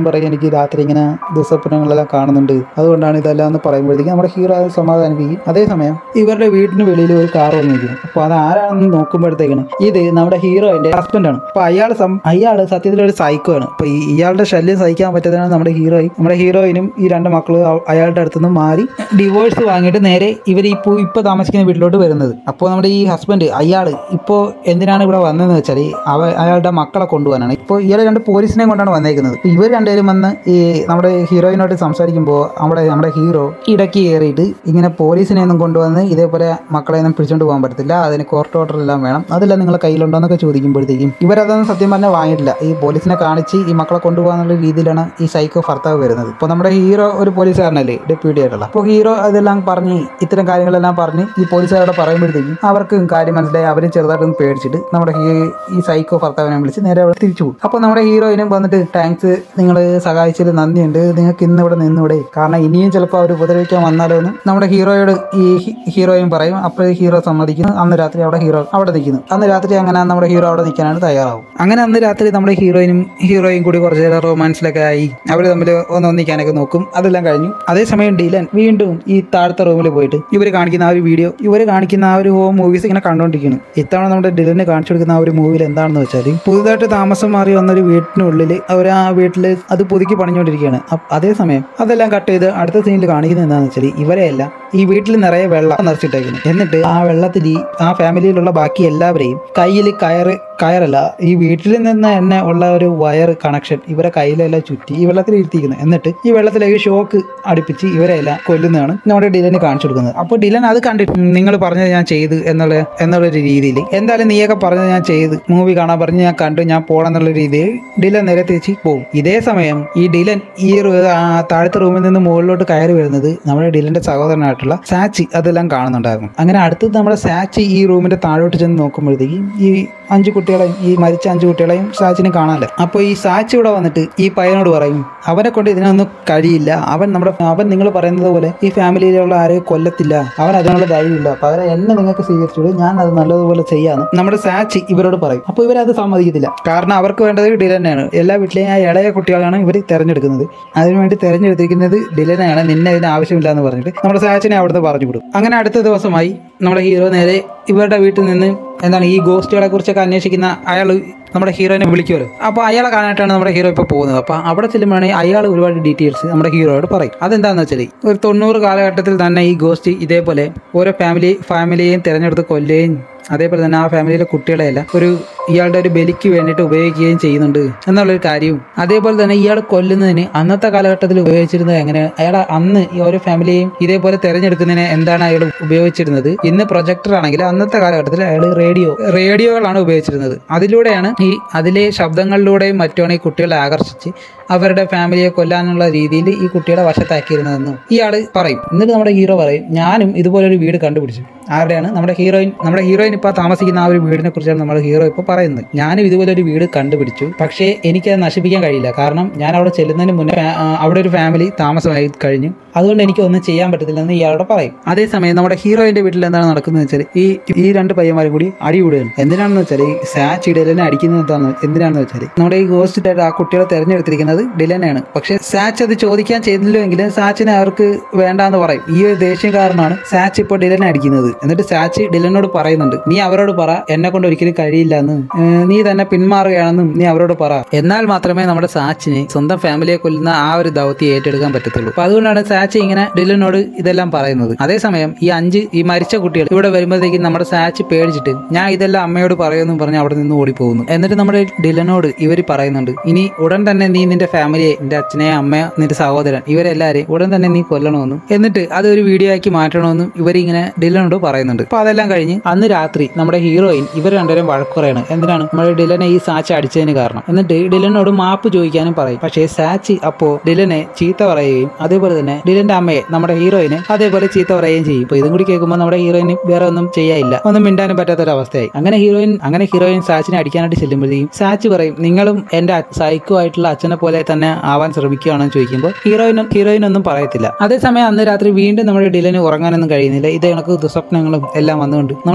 പറയും എനിക്ക് രാത്രി ഇങ്ങനെ ദുസ്വപ്നങ്ങളെല്ലാം കാണുന്നുണ്ട് അതുകൊണ്ടാണ് ഇതെല്ലാം എന്ന് പറയുമ്പോഴത്തേക്കും നമ്മുടെ ഹീറോ അത് സമാധാനിപ്പിക്കും അതേസമയം ഇവരുടെ വീടിന് വെളിയിൽ ഒരു കാർ വന്നിരിക്കുന്നു അപ്പോൾ അത് ആരാണെന്ന് നോക്കുമ്പോഴത്തേക്കാണ് ഇത് നമ്മുടെ ഹീറോയിന്റെ ഹസ്ബൻഡാണ് അപ്പോൾ അയാൾ അയാൾ സത്യത്തിൽ ഒരു സൈക്കോ ആണ് അപ്പോൾ ഈ ഇയാളുടെ ശല്യം സഹിക്കാൻ പറ്റാത്തതാണ് നമ്മുടെ ഹീറോയിൻ നമ്മുടെ ഹീറോയിനും ഈ രണ്ട് മക്കളും അ- അയാളുടെ അടുത്ത് നിന്ന് മാറി ഡിവോഴ്സ് വാങ്ങിയിട്ട് നേരെ ഇവർ ഇപ്പോൾ ഇപ്പോൾ താമസിക്കുന്ന വീട്ടിലോട്ട് വരുന്നത് അപ്പോൾ നമ്മുടെ ഈ ഹസ്ബൻഡ് അയാൾ ഇപ്പോൾ എന്തിനാണ് ഇവിടെ വന്നതെന്ന് വെച്ചാൽ അവ അയാളുടെ മക്കളെ കൊണ്ടുപോകാനാണ് ഇപ്പോൾ ഇയാൾ രണ്ട് പോലീസിനെ കൊണ്ടാണ് വന്നേക്കുന്നത് അപ്പോൾ ഇവർ രണ്ടുപേരും വന്ന് ഈ നമ്മുടെ ഹീറോയിനോട് സംസാരിക്കുമ്പോൾ നമ്മുടെ നമ്മുടെ ഹീറോ ഇടയ്ക്ക് കയറിയിട്ട് ഇങ്ങനെ പോലീസിനെ ഒന്നും കൊണ്ടുവന്ന് ഇതേപോലെ മക്കളെ ഒന്നും പിടിച്ചോണ്ട് പോകാൻ പറ്റത്തില്ല അതിന് കോർട്ട് ഓർഡർ എല്ലാം വേണം അതെല്ലാം നിങ്ങളെ കയ്യിലുണ്ടോ എന്നൊക്കെ ചോദിക്കുമ്പോഴത്തേക്കും ഇവരതൊന്നും സത്യം പറഞ്ഞാൽ വാങ്ങിയിട്ടില്ല ഈ പോലീസിനെ കാണിച്ച് ഈ മക്കളെ കൊണ്ടുപോകാന്നുള്ള രീതിയിലാണ് ഈ സൈക്കോ ഭർത്താവ് വരുന്നത് ഇപ്പോൾ നമ്മുടെ ഹീറോ ഒരു പോലീസുകാരനല്ലേ ഡെപ്യൂട്ടി ആയിട്ടുള്ള അപ്പോൾ ഹീറോ അതെല്ലാം പറഞ്ഞ് ഇത്തരം കാര്യങ്ങളെല്ലാം പറഞ്ഞ് ഈ പോലീസുകാരോട് പറയുമ്പോഴത്തേക്കും അവർക്ക് കാര്യം മനസ്സിലായി അവരും ചെറുതായിട്ടൊന്ന് പേടിച്ചിട്ട് നമ്മുടെ ഹീ- ഈ സൈക്കോ ഭർത്താവിനെ വിളിച്ച് നേരെ അവിടെ തിരിച്ചു പോകും അപ്പോൾ നമ്മുടെ ഹീറോയിനും വന്നിട്ട് താങ്ക്സ് നിങ്ങൾ സഹായിച്ചതിൽ നന്ദിയുണ്ട് നിങ്ങൾക്ക് ഇന്ന് ഇവിടെ നിന്നൂടെ കാരണം ഇനിയും ചിലപ്പോൾ അവർ ഉപദ്രവിക്കാൻ വന്നാലോ എന്ന് നമ്മുടെ ഹീറോയോട് ഈ ഹി- ഹീറോയും പറയും അപ്പോൾ ഹീറോ സമ്മതിക്കുന്നു അന്ന് രാത്രി അവിടെ ഹീറോ അവിടെ നിൽക്കുന്നു അന്ന് രാത്രി അങ്ങനെ നമ്മുടെ ഹീറോ അവിടെ നിൽക്കാനാണ് തയ്യാറാവും അങ്ങനെ അന്ന് രാത്രി നമ്മുടെ ഹീറോയിനും ഹീറോയും കൂടി കുറച്ച് നേരം റൊമാൻസിലൊക്കെ ആയി അവർ തമ്മിൽ ഒന്ന് ഒന്നിക്കാനൊക്കെ നോക്കും അതെല്ലാം കഴിഞ്ഞു അതേസമയം ഡീലൻ വീണ്ടും ഈ താഴത്തെ റൂമിൽ പോയിട്ട് ഇവർ കാണിക്കുന്ന ആ ഒരു വീഡിയോ ഇവർ കാണിക്കുന്ന ആ ഒരു ഹോം മൂവീസ് ഇങ്ങനെ കണ്ടുകൊണ്ടിരിക്കുന്നു ഇത്തവണ നമ്മുടെ ഡിലന് കാണിച്ചു കൊടുക്കുന്ന ആ ഒരു മൂവിയിൽ എന്താണെന്ന് വെച്ചാൽ പുതുതായിട്ട് താമസം മാറി വന്ന ഒരു വീട്ടിനുള്ളിൽ അവർ ആ വീട്ടിൽ അത് പുതുക്കി പണിഞ്ഞുകൊണ്ടിരിക്കുകയാണ് അപ്പ- അതേസമയം അതെല്ലാം കട്ട് ചെയ്ത് അടുത്ത സീനിൽ കാണിക്കുന്നത് എന്താണെന്ന് വെച്ചാൽ ഇവരെയെല്ലാം ഈ വീട്ടിൽ നിറയെ വെള്ളം നിറച്ചിട്ടേക്കുന്നു എന്നിട്ട് ആ വെള്ളത്തിൽ ഈ ആ ഫാമിലിയിലുള്ള ബാക്കി എല്ലാവരെയും കയ്യിൽ കയറ് കയറല്ല ഈ വീട്ടിൽ നിന്ന് തന്നെ ഉള്ള ഒരു വയർ കണക്ഷൻ ഇവരെ കയ്യിലെല്ലാം ചുറ്റി ഈ വെള്ളത്തിൽ ഇരുത്തിയിരിക്കുന്നത് എന്നിട്ട് ഈ വെള്ളത്തിലേക്ക് ഷോക്ക് അടുപ്പിച്ച് ഇവരെല്ലാം കൊല്ലുന്നതാണ് നമ്മുടെ ഡിലന് കാണിച്ചു കൊടുക്കുന്നത് അപ്പോൾ ഡിലൻ അത് കണ്ടിട്ട് നിങ്ങൾ പറഞ്ഞത് ഞാൻ ചെയ്ത് എന്നുള്ള എന്നുള്ളൊരു രീതിയിൽ എന്തായാലും നീയൊക്കെ പറഞ്ഞത് ഞാൻ ചെയ്ത് മൂവി കാണാൻ പറഞ്ഞ് ഞാൻ കണ്ടു ഞാൻ പോകണം എന്നുള്ള രീതിയിൽ ഡിലൻ നേരെ തിരിച്ച് പോകും ഇതേ സമയം ഈ ഡിലൻ ഈ റൂ- ആ താഴത്തെ റൂമിൽ നിന്ന് മുകളിലോട്ട് കയറി വരുന്നത് നമ്മുടെ ഡിലന്റെ സഹോദരനായിട്ടുള്ള സാച്ചി അതെല്ലാം കാണുന്നുണ്ടായിരുന്നു അങ്ങനെ അടുത്തത് നമ്മുടെ സാച്ചി ഈ റൂമിന്റെ താഴോട്ട് ചെന്ന് നോക്കുമ്പോഴത്തേക്കും ഈ അഞ്ച് കുട്ടികളെയും ഈ മരിച്ച അഞ്ച് കുട്ടികളെയും സാച്ചിനെ കാണാമല്ലോ അപ്പോൾ ഈ സാച്ചി ഇവിടെ വന്നിട്ട് ഈ പയ്യനോട് പറയും അവനെ കൊണ്ട് ഇതിനൊന്നും കഴിയില്ല അവൻ നമ്മുടെ അവൻ നിങ്ങൾ പറയുന്നത് പോലെ ഈ ഫാമിലിയിലുള്ള ആരെയും കൊല്ലത്തില്ല അവൻ അതിനുള്ള ധൈര്യമില്ല പകരം എന്നെ നിങ്ങൾക്ക് സ്വീകരിച്ചോളൂ ഞാൻ അത് നല്ലതുപോലെ ചെയ്യാന്ന് നമ്മുടെ സാച്ചി ഇവരോട് പറയും അപ്പോൾ ഇവരത് സമ്മതിക്കത്തില്ല കാരണം അവർക്ക് വേണ്ടത് ഡിലനാണ് എല്ലാ വീട്ടിലെയും ആ ഇളയ കുട്ടികളാണ് ഇവർ തിരഞ്ഞെടുക്കുന്നത് അതിനുവേണ്ടി തിരഞ്ഞെടുത്തിരിക്കുന്നത് ഡിലനാണ് നിന്നെ ഇതിന് ആവശ്യമില്ല എന്ന് പറഞ്ഞിട്ട് നമ്മുടെ സാച്ചിനെ അവിടുന്ന് പറഞ്ഞു വിടും അങ്ങനെ അടുത്ത ദിവസമായി നമ്മുടെ ഹീറോ നേരെ ഇവരുടെ വീട്ടിൽ നിന്ന് എന്താണ് ഈ ഗോസ്റ്റുകളെ കുറിച്ചൊക്കെ അന്വേഷിക്കുന്ന അയാൾ നമ്മുടെ ഹീറോയിനെ വിളിക്കുമല്ലോ അപ്പോൾ അയാളെ കാണാനായിട്ടാണ് നമ്മുടെ ഹീറോ ഇപ്പോൾ പോകുന്നത് അപ്പോൾ അവിടെ ചെല്ലുമ്പോഴാണെങ്കിൽ അയാൾ ഒരുപാട് ഡീറ്റെയിൽസ് നമ്മുടെ ഹീറോയോട് പറയും അതെന്താണെന്ന് വെച്ചാൽ ഒരു തൊണ്ണൂറ് കാലഘട്ടത്തിൽ തന്നെ ഈ ഗോസ്റ്റ് ഇതേപോലെ ഓരോ ഫാമിലി ഫാമിലിയെയും തിരഞ്ഞെടുത്ത് കൊല്ലുകയും അതേപോലെ തന്നെ ആ ഫാമിലിയിലെ കുട്ടികളെയെല്ലാം ഒരു ഇയാളുടെ ഒരു ബലിക്ക് വേണ്ടിയിട്ട് ഉപയോഗിക്കുകയും ചെയ്യുന്നുണ്ട് എന്നുള്ളൊരു കാര്യവും അതേപോലെ തന്നെ ഇയാൾ കൊല്ലുന്നതിന് അന്നത്തെ കാലഘട്ടത്തിൽ ഉപയോഗിച്ചിരുന്നത് എങ്ങനെ അയാൾ അന്ന് ഈ ഓരോ ഫാമിലിയെയും ഇതേപോലെ തിരഞ്ഞെടുക്കുന്നതിന് എന്താണ് അയാൾ ഉപയോഗിച്ചിരുന്നത് ഇന്ന് പ്രൊജക്ടർ ആണെങ്കിൽ അന്നത്തെ കാലഘട്ടത്തിൽ അയാൾ റേഡിയോ റേഡിയോകളാണ് ഉപയോഗിച്ചിരുന്നത് അതിലൂടെയാണ് ഈ അതിലെ ശബ്ദങ്ങളിലൂടെയും മറ്റുമാണ് ഈ കുട്ടികളെ ആകർഷിച്ച് അവരുടെ ഫാമിലിയെ കൊല്ലാനുള്ള രീതിയിൽ ഈ കുട്ടികളെ വശത്താക്കിയിരുന്നതെന്നും ഇയാൾ പറയും എന്നിട്ട് നമ്മുടെ ഹീറോ പറയും ഞാനും ഇതുപോലൊരു വീട് കണ്ടുപിടിച്ചു ആരുടെയാണ് നമ്മുടെ ഹീറോയിൻ നമ്മുടെ ഹീറോയിൻ ഇപ്പോൾ താമസിക്കുന്ന ആ ഒരു വീടിനെ കുറിച്ചാണ് നമ്മുടെ ഹീറോ ഇപ്പോൾ പറയുന്നത് ഞാനും ഇതുപോലൊരു വീട് കണ്ടുപിടിച്ചു പക്ഷേ എനിക്കത് നശിപ്പിക്കാൻ കഴിയില്ല കാരണം ഞാൻ അവിടെ ചെല്ലുന്നതിന് മുന്നേ ഫാ- ആ, അവിടെ ഒരു ഫാമിലി താമസമായി കഴിഞ്ഞു അതുകൊണ്ട് എനിക്ക് ഒന്നും ചെയ്യാൻ പറ്റത്തില്ലെന്ന് ഇയാളോട് പറയും അതേസമയം നമ്മുടെ ഹീറോയിന്റെ വീട്ടിൽ എന്താണ് നടക്കുന്നത് വെച്ചാൽ ഈ ഈ രണ്ട് പയ്യന്മാരും കൂടി അടി കൂടുകയാണ് എന്തിനാണെന്ന് വെച്ചാൽ ഈ സാച്ച് ഡിലനെ അടിക്കുന്നത് എന്താണ് എന്തിനാണെന്ന് വെച്ചാൽ നമ്മുടെ ഈ ഗോസ്റ്റ് ആ കുട്ടികളെ തിരഞ്ഞെടുത്തിരിക്കുന്നത് ഡിലനാണ് പക്ഷെ സാച്ച് അത് ചോദിക്കാൻ ചെയ്തില്ലെങ്കിലും സാച്ചിനെ അവർക്ക് വേണ്ടാന്ന് പറയും ഈ ഒരു ദേഷ്യം കാരണമാണ് സാച്ച് ഇപ്പോൾ ഡിലനെ അടിക്കുന്നത് എന്നിട്ട് സാച്ച് ഡിലനോട് പറയുന്നുണ്ട് നീ അവരോട് പറ എന്നെ കൊണ്ട് ഒരിക്കലും കഴിയില്ല എന്ന് നീ തന്നെ പിന്മാറുകയാണെന്നും നീ അവരോട് പറ എന്നാൽ മാത്രമേ നമ്മുടെ സാച്ചിന് സ്വന്തം ഫാമിലിയെ കൊല്ലുന്ന ആ ഒരു ദൗത്യം ഏറ്റെടുക്കാൻ പറ്റത്തുള്ളൂ അപ്പൊ അതുകൊണ്ടാണ് സാച്ച് ഇങ്ങനെ ഡിലനോട് ഇതെല്ലാം പറയുന്നത് അതേസമയം ഈ അഞ്ച് ഈ മരിച്ച കുട്ടികൾ ഇവിടെ വരുമ്പോഴത്തേക്കും നമ്മുടെ സാച്ച് പേടിച്ചിട്ട് ഞാൻ ഇതെല്ലാം അമ്മയോട് പറയുമെന്നും പറഞ്ഞ് അവിടെ നിന്ന് ഓടിപ്പോകുന്നു എന്നിട്ട് നമ്മുടെ ഡിലനോട് ഇവർ പറയുന്നുണ്ട് ഇനി ഉടൻ തന്നെ നീ നിന്റെ ഫാമിലിയെ നിന്റെ അച്ഛനെ അമ്മ നിന്റെ സഹോദരൻ ഇവരെല്ലാരെയും ഉടൻ തന്നെ നീ കൊല്ലണമെന്നും എന്നിട്ട് അത് ഒരു വീഡിയോ ആക്കി മാറ്റണമെന്നും ഇവരിങ്ങനെ ഡിലനോട് പറയുന്നുണ്ട് അപ്പൊ അതെല്ലാം കഴിഞ്ഞ് അന്ന് രാത്രി നമ്മുടെ ഹീറോയിൻ ഇവർ രണ്ടുപേരും വഴക്കുറയാണ് എന്തിനാണ് നമ്മുടെ ഡിലനെ ഈ സാച്ച് അടിച്ചതിന് കാരണം എന്നിട്ട് ഡിലനോട് മാപ്പ് ചോദിക്കാനും പറയും പക്ഷേ സാച്ച് അപ്പോ ഡിലനെ ചീത്ത പറയുകയും അതേപോലെ തന്നെ ഡിലന്റെ അമ്മയെ നമ്മുടെ ഹീറോയിനെ അതേപോലെ ചീത്ത പറയുകയും ചെയ്യും ഇപ്പൊ ഇതും കൂടി കേൾക്കുമ്പോൾ നമ്മുടെ ഹീറോയിന് വേറെ ഒന്നും ചെയ്യാനില്ല ഒന്നും മിണ്ടാനും പറ്റാത്ത ഒരു അവസ്ഥയായി അങ്ങനെ ഹീറോയിൻ അങ്ങനെ ഹീറോയിൻ സാച്ചിനെ അടിക്കാനായിട്ട് ചെല്ലുമ്പോഴത്തേക്കും സാച്ച് പറയും നിങ്ങളും എന്റെ സൈക്കോ ആയിട്ടുള്ള അച്ഛനെ പോലെ തന്നെ ആവാൻ ശ്രമിക്കുകയാണെന്ന് ചോദിക്കുമ്പോൾ ഹീറോയിനും ഹീറോയിൻ ഒന്നും പറയത്തില്ല അതേസമയം അന്ന് രാത്രി വീണ്ടും നമ്മുടെ ഡിലന് ഉറങ്ങാനൊന്നും കഴിയുന്നില്ല ഇത് കണക്ക് ദുസ്വപ്നങ്ങളും എല്ലാം വന്നുകൊണ്ട് നമ്മുടെ ഡിലൻ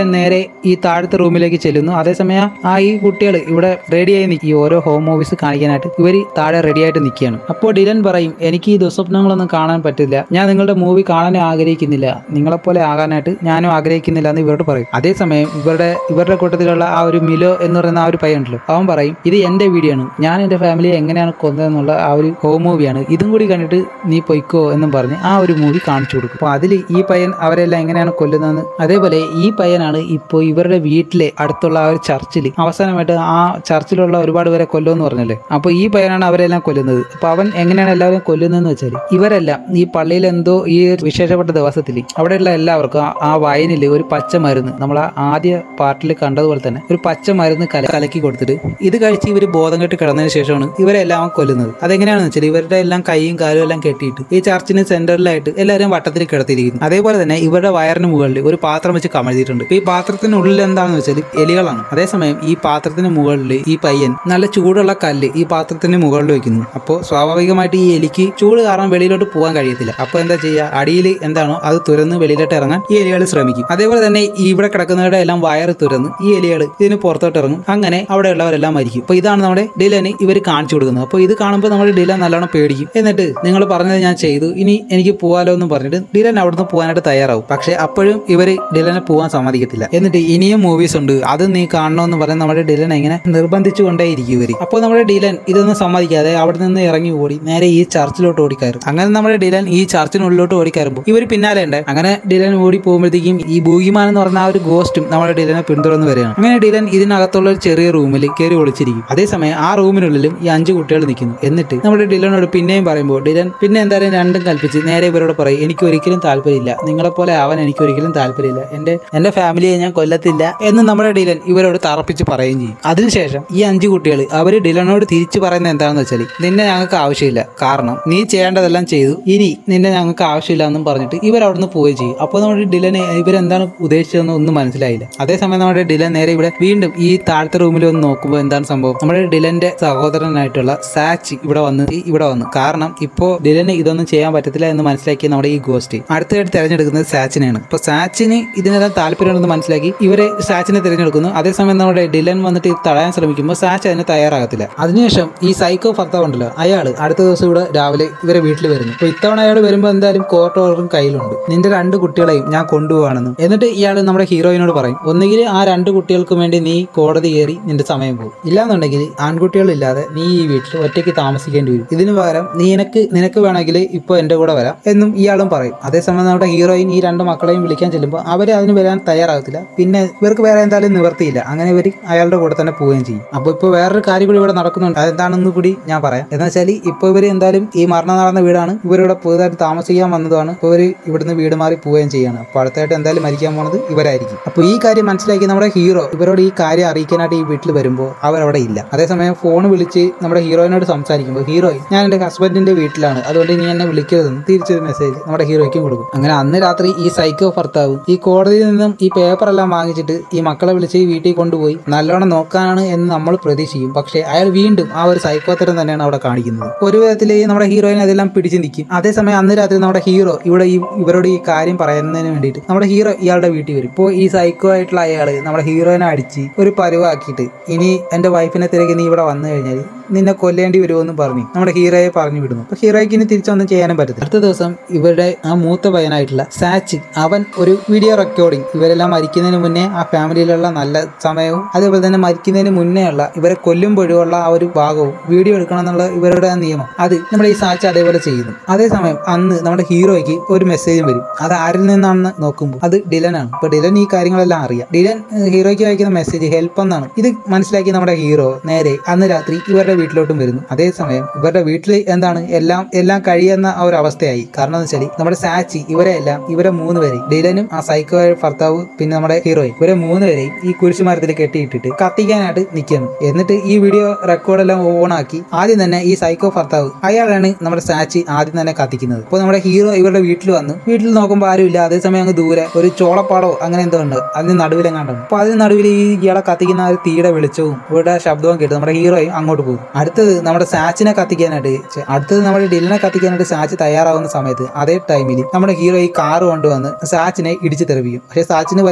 നേരെ ഈ താഴത്തെ റൂമിലേക്ക് ചെല്ലുന്നു അതേസമയം ആ ഈ കുട്ടികൾ ഇവിടെ റെഡിയായി നിൽക്കും ഈ ഓരോ ഹോം ഓഫീസ് കാണിക്കാനായിട്ട് ഇവർ താഴെ റെഡിയായിട്ട് നിൽക്കുകയാണ് അപ്പോൾ ഡിലൻ പറയും എനിക്ക് ഈ ദുസ്വപ്നങ്ങളൊന്നും കാണാൻ പറ്റില്ല ഞാൻ നിങ്ങളുടെ മൂവി കാണാൻ ആഗ്രഹിക്കുന്നില്ല നിങ്ങളെപ്പോലെ ആകാനായിട്ട് ഞാനും ആഗ്രഹിക്കുന്നില്ല എന്ന് ഇവരോട് പറയും അതേസമയം ഇവരുടെ ഇവരുടെ കൂട്ടത്തിലുള്ള ആ ഒരു മിലോ എന്ന് പറയുന്ന ആ ഒരു പയ്യനുണ്ടല്ലോ അവൻ പറയും ഇത് എൻ്റെ വീഡിയോ ആണ് ഞാൻ എൻ്റെ ഫാമിലിയെ എങ്ങനെയാണ് കൊന്നതെന്നുള്ള ആ ഒരു ഹോം മൂവിയാണ് ഇതും കൂടി കണ്ടിട്ട് നീ പൊയ്ക്കോ എന്നും പറഞ്ഞ് ആ ഒരു മൂവി കാണിച്ചു കൊടുക്കും അപ്പോൾ അതിൽ ഈ പയ്യൻ അവരെല്ലാം എങ്ങനെയാണ് കൊല്ലുന്നതെന്ന് അതേപോലെ ഈ പയ്യനാണ് ഇപ്പോൾ ഇവരുടെ വീട്ടിലെ അടുത്തുള്ള ആ ഒരു ചർച്ചിൽ അവസാനമായിട്ട് ആ ചർച്ചിലുള്ള ഒരുപാട് പേരെ കൊല്ലുമെന്ന് പറഞ്ഞല്ലേ അപ്പോൾ ഈ പയ്യനാണ് അവരെല്ലാം കൊല്ലുന്നത് അപ്പോൾ അവൻ എങ്ങനെയാണ് എല്ലാവരും കൊല്ലുന്നതെന്ന് വെച്ചാൽ ഇവരെല്ലാം ഈ പള്ളിയിൽ എന്തോ ഈ ഒരു വിശേഷപ്പെട്ട ദിവസത്തിൽ അവിടെയുള്ള എല്ലാവർക്കും ആ- ആ വയനിൽ ഒരു പച്ച മരുന്ന് നമ്മൾ ആ ആദ്യ പാർട്ടിൽ കണ്ടതുപോലെ തന്നെ ഒരു പച്ച മരുന്ന് കല കലക്കി കൊടുത്തിട്ട് ഇത് കഴിച്ച് ഇവർ ബോധം കെട്ട് കിടന്നതിന് ശേഷമാണ് ഇവരെല്ലാം കൊല്ലുന്നത് അതെങ്ങനെയാണെന്ന് വെച്ചാൽ ഇവരുടെ എല്ലാം കൈയും കാലും എല്ലാം കെട്ടിയിട്ട് ഈ ചർച്ചിന് സെന്ററിലായിട്ട് എല്ലാവരും വട്ടത്തിൽ കിടത്തിയിരിക്കുന്നു അതേപോലെ തന്നെ ഇവരുടെ വയറിന് മുകളിൽ ഒരു പാത്രം വെച്ച് കമഴ്ത്തിയിട്ടുണ്ട് ഇപ്പൊ ഈ പാത്രത്തിനുള്ളിൽ എന്താണെന്ന് വെച്ചാൽ എലികളാണ് അതേസമയം ഈ പാത്രത്തിന് മുകളിൽ ഈ പയ്യൻ നല്ല ചൂടുള്ള കല്ല് ഈ പാത്രത്തിന് മുകളിൽ വെക്കുന്നു അപ്പോൾ സ്വാഭാവികമായിട്ട് ഈ എലിക്ക് ചൂട് കാരണം വെളിയിലോട്ട് പോകാൻ കഴിയത്തില്ല അപ്പോൾ എന്താ ചെയ്യുക അടിയിൽ എന്താണോ അത് തുരന്ന് വെളിയിലോട്ട് ഇറങ്ങാൻ ഈ എലികൾ ശ്രമിക്കും അതേപോലെ തന്നെ ഈ ഇവിടെ കിടക്കുന്നവരുടെ എല്ലാം വയറ് തുരന്ന് ഈ എലികൾ ഇതിന് പുറത്തോട്ട് ഇറങ്ങും അങ്ങനെ അവിടെയുള്ളവരെല്ലാം മരിക്കും അപ്പോൾ ഇതാണ് നമ്മുടെ ഡിലന് ഇവർ കാണിച്ചു കൊടുക്കുന്നത് അപ്പോൾ ഇത് കാണുമ്പോൾ നമ്മുടെ ഡിലൻ നല്ലോണം പേടിക്കും എന്നിട്ട് നിങ്ങൾ പറഞ്ഞത് ഞാൻ ചെയ്തു ഇനി എനിക്ക് പോകാലോ എന്ന് പറഞ്ഞിട്ട് ഡിലൻ അവിടുന്ന് പോകാനായിട്ട് തയ്യാറാവും പക്ഷേ അപ്പോഴും ഇവർ ഡിലനെ പോകാൻ സമ്മതിക്കത്തില്ല എന്നിട്ട് ഇനിയും മൂവീസ് ഉണ്ട് അത് നീ കാണണമെന്ന് പറഞ്ഞ് നമ്മുടെ ഡിലൻ ഇങ്ങനെ നിർബന്ധിച്ചു കൊണ്ടേയിരിക്കും ഇവർ അപ്പോൾ നമ്മുടെ ഡിലൻ ഇതൊന്നും സമ്മതിക്കാതെ അവിടെ നിന്ന് ഇറങ്ങി ഓടി നേരെ ഈ ചർച്ചിലോട്ട് ഓടിക്കയറും അങ്ങനെ നമ്മുടെ ഡിലൻ ഈ ചർച്ചിനുള്ളിലോട്ട് ഓടിക്കയറുമ്പോൾ ഇവർ പിന്നാലെ ഉണ്ട് അങ്ങനെ ഡിലൻ ഓടി പോകുമ്പോഴത്തേക്കും ഈ ഭൂഗിമാൻ എന്ന് പറഞ്ഞ ആ ഒരു ഗോസ്റ്റും നമ്മുടെ ഡിലനെ പിന്തുടർന്ന് വരികയാണ് അങ്ങനെ ഡിലൻ ഇതിനകത്തുള്ള ഒരു ചെറിയ റൂമിൽ കയറി ഒളിച്ചിരിക്കും അതേസമയം ആ റൂമിനുള്ളിലും ഈ അഞ്ച് കുട്ടികൾ നിൽക്കുന്നു എന്നിട്ട് നമ്മുടെ ഡിലനോട് പിന്നെയും പറയുമ്പോൾ ഡിലൻ പിന്നെ എന്തായാലും രണ്ടും കൽപ്പിച്ച് നേരെ ഇവരോട് പറയും എനിക്ക് ഒരിക്കലും താല്പര്യമില്ല നിങ്ങളെപ്പോലെ ആവാൻ എനിക്ക് ഒരിക്കലും താല്പര്യമില്ല എന്റെ എന്റെ ഫാമിലിയെ ഞാൻ കൊല്ലത്തില്ല എന്ന് നമ്മുടെ ഡിലൻ ഇവരോട് തറപ്പിച്ച് പറയുകയും ചെയ്യും അതിനുശേഷം ഈ അഞ്ച് കുട്ടികൾ അവർ ഡിലനോട് തിരിച്ചു പറയുന്നത് എന്താണെന്ന് വെച്ചാൽ നിന്നെ ഞങ്ങൾക്ക് ആവശ്യമില്ല കാരണം നീ ചെയ്യേണ്ടതെല്ലാം ചെയ്തു ഇനി നിന്നെ ഞങ്ങൾക്ക് ആവശ്യമില്ല എന്നും പറഞ്ഞിട്ട് ഇവർ അവിടുന്ന് പോവുകയും ചെയ്യും അപ്പോൾ നമ്മുടെ ഡിലനെ ഇവരെന്താണ് ഉദ്ദേശിച്ചതെന്ന് ഒന്നും മനസ്സിലായില്ല അതേസമയം നമ്മുടെ ഡിലൻ നേരെ ഇവിടെ വീണ്ടും ഈ താഴത്തെ റൂമിൽ ഒന്ന് നോക്കുമ്പോൾ എന്താണ് സംഭവം നമ്മുടെ ഡിലന്റെ സഹോദരനായിട്ടുള്ള സാച്ച് ഇവിടെ വന്ന് ഈ- ഇവിടെ വന്നു കാരണം ഇപ്പോൾ ഡിലന് ഇതൊന്നും ചെയ്യാൻ പറ്റത്തില്ല എന്ന് മനസ്സിലാക്കിയ നമ്മുടെ ഈ ഗോസ്റ്റ് അടുത്തതായിട്ട് തിരഞ്ഞെടുക്കുന്നത് സാച്ചിനെയാണ് അപ്പോൾ സാച്ചിന് ഇതിനെല്ലാം താല്പര്യമുണ്ടെന്ന് മനസ്സിലാക്കി ഇവരെ സാച്ചിനെ തിരഞ്ഞെടുക്കുന്നു അതേസമയം നമ്മുടെ ഡിലൻ വന്നിട്ട് ഇത് തടയാൻ ശ്രമിക്കുമ്പോൾ സാച്ച് അതിന് തയ്യാറാകത്തില്ല അതിനുശേഷം ഈ സൈക്കോ ഭർത്താവ് ഉണ്ടല്ലോ അയാൾ അടുത്ത ദിവസം ഇവിടെ രാവിലെ ഇവരെ വീട്ടിൽ വരുന്നു അപ്പോൾ ഇത്തവണ അയാൾ വരുമ്പോൾ എന്തായാലും കോർട്ട് ഓർഡറും കയ്യിലുണ്ട് നിന്റെ രണ്ട് കുട്ടികളെയും ഞാൻ കൊണ്ടുപോവാണെന്ന് എന്നിട്ട് ഇയാൾ നമ്മുടെ ഹീറോയിനോട് പറയും ഒന്നുകിൽ ആ രണ്ട് കുട്ടികൾക്കും വേണ്ടി നീ കോടതി കയറി നിന്റെ സമയം പോകും ഇല്ലാന്നുണ്ടെങ്കിൽ ആൺകുട്ടികളില്ലാതെ നീ ഈ വീട്ടിൽ ഒറ്റയ്ക്ക് താമസിക്കേണ്ടി വരും ഇതിനു പകരം നീ നിനക്ക് നിനക്ക് വേണമെങ്കിൽ ഇപ്പോൾ എൻ്റെ കൂടെ വരാം എന്നും ഇയാളും പറയും അതേസമയം നമ്മുടെ ഹീറോയിൻ ഈ രണ്ട് മക്കളെയും വിളിക്കാൻ ചെല്ലുമ്പോൾ അവർ അതിന് വരാൻ തയ്യാറാകത്തില്ല പിന്നെ ഇവർക്ക് വേറെ എന്തായാലും നിവർത്തിയില്ല അങ്ങനെ ഇവർ അയാളുടെ കൂടെ തന്നെ പോവുകയും ചെയ്യും അപ്പോൾ ഇപ്പോൾ വേറൊരു കാര്യം കൂടി ഇവിടെ നടക്കുന്നുണ്ട് അതെന്താണെന്ന് കൂടി ഞാൻ പറയാം എന്ന് വെച്ചാൽ ഇപ്പോൾ ഇവർ എന്തായാലും ഈ മരണം നടന്ന വീടാണ് ഇവരിവിടെ പുതുതായിട്ട് താമസിക്കാൻ വന്നതാണ് ഇപ്പോൾ ഇവർ ഇവിടുന്ന് വീട് മാറി പോവുകയും ചെയ്യാണ് അപ്പോൾ അടുത്തായിട്ട് എന്തായാലും മരിക്കാൻ പോണത് ഇവരായിരിക്കും അപ്പോൾ ഈ കാര്യം മനസ്സിലാക്കി നമ്മുടെ ഹീറോ ഇവരോട് ഈ കാര്യം അറിയിക്കാനായിട്ട് ഈ വീട്ടിൽ വരുമ്പോൾ അവരവിടെ ഇല്ല അതേസമയം ഫോൺ വിളിച്ച് നമ്മുടെ ഹീറോയിനോട് സംസാരിക്കുമ്പോൾ ഹീറോയിൻ ഞാൻ എൻ്റെ ഹസ്ബൻഡിന്റെ വീട്ടിലാണ് അതുകൊണ്ട് നീ എന്നെ വിളിക്കരുതെന്ന് തിരിച്ചൊരു മെസ്സേജ് നമ്മുടെ ഹീറോയ്ക്കും കൊടുക്കും അങ്ങനെ അന്ന് രാത്രി ഈ സൈക്കോ ഭർത്താവ് ഈ കോടതിയിൽ നിന്നും ഈ പേപ്പർ എല്ലാം വാങ്ങിച്ചിട്ട് ഈ മക്കളെ വിളിച്ച് ഈ വീട്ടിൽ കൊണ്ടുപോയി നല്ലോണം നോക്കാനാണ് എന്ന് നമ്മൾ പ്രതീക്ഷിക്കും പക്ഷേ അയാൾ വീണ്ടും ആ ഒരു സൈക്കോത്തരം തന്നെയാണ് അവിടെ കാണിക്കുന്നത് ഒരു വിധത്തിൽ ഈ നമ്മുടെ ഹീറോയിനെ അതെല്ലാം പിടിച്ചു നിൽക്കും അതേസമയം അന്ന് രാത്രി നമ്മുടെ ഹീറോ ഇവിടെ ഈ ഇവരോട് ഈ കാര്യം പറയുന്നതിന് വേണ്ടിയിട്ട് നമ്മുടെ ഹീറോ ഇയാളുടെ വീട്ടിൽ വരും ഇപ്പോൾ ഈ സൈക്കോ ആയിട്ടുള്ള അയാൾ നമ്മുടെ ഹീറോയിനെ അടിച്ച് ഒരു പരുവാക്കിയിട്ട് ഇനി എൻ്റെ വൈഫിനെ തിരക്കി നീ ഇവിടെ വന്നു കഴിഞ്ഞാൽ നിന്നെ കൊല്ലേണ്ടി വരുമെന്ന് പറഞ്ഞു നമ്മുടെ ഹീറോയെ പറഞ്ഞു വിടുന്നു അപ്പൊ ഹീറോയ്ക്ക് ഇനി തിരിച്ചൊന്നും ചെയ്യാനും പറ്റത്തില്ല അടുത്ത ദിവസം ഇവരുടെ ആ മൂത്ത പയ്യനായിട്ടുള്ള സാച്ച് അവൻ ഒരു വീഡിയോ റെക്കോർഡിംഗ് ഇവരെല്ലാം മരിക്കുന്നതിന് മുന്നേ ആ ഫാമിലിയിലുള്ള നല്ല സമയവും അതേപോലെ തന്നെ മരിക്കുന്നതിന് മുന്നേ ഉള്ള ഇവരെ കൊല്ലുമ്പോഴുള്ള ആ ഒരു ഭാഗവും വീഡിയോ എടുക്കണം എന്നുള്ള ഇവരുടെ ആ നിയമം അത് നമ്മുടെ ഈ സാച്ച് അതേപോലെ ചെയ്യുന്നു അതേസമയം അന്ന് നമ്മുടെ ഹീറോയ്ക്ക് ഒരു മെസ്സേജും വരും അത് ആരിൽ നിന്നാണെന്ന് നോക്കുമ്പോൾ അത് ഡിലനാണ് ഇപ്പൊ ഡിലൻ ഈ കാര്യങ്ങളെല്ലാം അറിയാം ഡിലൻ ഏഹ്, ഹീറോയ്ക്ക് അയക്കുന്ന മെസ്സേജ് ഹെൽപ്പ് എന്നാണ് ഇത് മനസ്സിലാക്കി നമ്മുടെ ഹീറോ നേരെ അന്ന് രാത്രി ഇവരുടെ വീട്ടിലോട്ടും വരുന്നു അതേസമയം ഇവരുടെ വീട്ടിൽ എന്താണ് എല്ലാം എല്ലാം കഴിയുന്ന ആ ഒരു അവസ്ഥയായി കാരണം എന്ന് വെച്ചാൽ നമ്മുടെ സാച്ചി ഇവരെ എല്ലാം ഇവരെ മൂന്ന് പേരെയും ഡിലനും ആ സൈക്കോ ഭർത്താവ് പിന്നെ നമ്മുടെ ഹീറോയും ഇവരെ മൂന്ന് പേരെയും ഈ കുരിശുമരത്തിൽ കെട്ടിയിട്ടിട്ട് കത്തിക്കാനായിട്ട് നിൽക്കുന്നു എന്നിട്ട് ഈ വീഡിയോ റെക്കോർഡെല്ലാം ഓൺ ആക്കി ആദ്യം തന്നെ ഈ സൈക്കോ ഭർത്താവ് അയാളാണ് നമ്മുടെ സാച്ചി ആദ്യം തന്നെ കത്തിക്കുന്നത് അപ്പോൾ നമ്മുടെ ഹീറോ ഇവരുടെ വീട്ടിൽ വന്നു വീട്ടിൽ നോക്കുമ്പോൾ ആരുമില്ല അതേസമയം അങ്ങ് ദൂരെ ഒരു ചോളപ്പാടോ അങ്ങനെ എന്തോ ഉണ്ട് അതിന് നടുവിലെങ്ങാണ്ടാണ് അപ്പോൾ അതിന് നടുവിൽ ഈ ഇയാളെ കത്തിക്കുന്ന ആ ഒരു തീയുടെ വെളിച്ചവും ഇവരുടെ ശബ്ദവും കേട്ട് നമ്മുടെ ഹീറോയും അങ്ങോട്ട് പോകും അടുത്തത് നമ്മുടെ സാച്ചിനെ കത്തിക്കാനായിട്ട് ഛെ, അടുത്തത് നമ്മുടെ ഡിലിനെ കത്തിക്കാനായിട്ട് സാച്ച് തയ്യാറാവുന്ന സമയത്ത് അതേ ടൈമിൽ നമ്മുടെ ഹീറോ ഈ കാറ് കൊണ്ടുവന്ന് സാച്ചിനെ ഇടിച്ചു തെറിപ്പിക്കും പക്ഷേ സാച്ചിന് വലിയ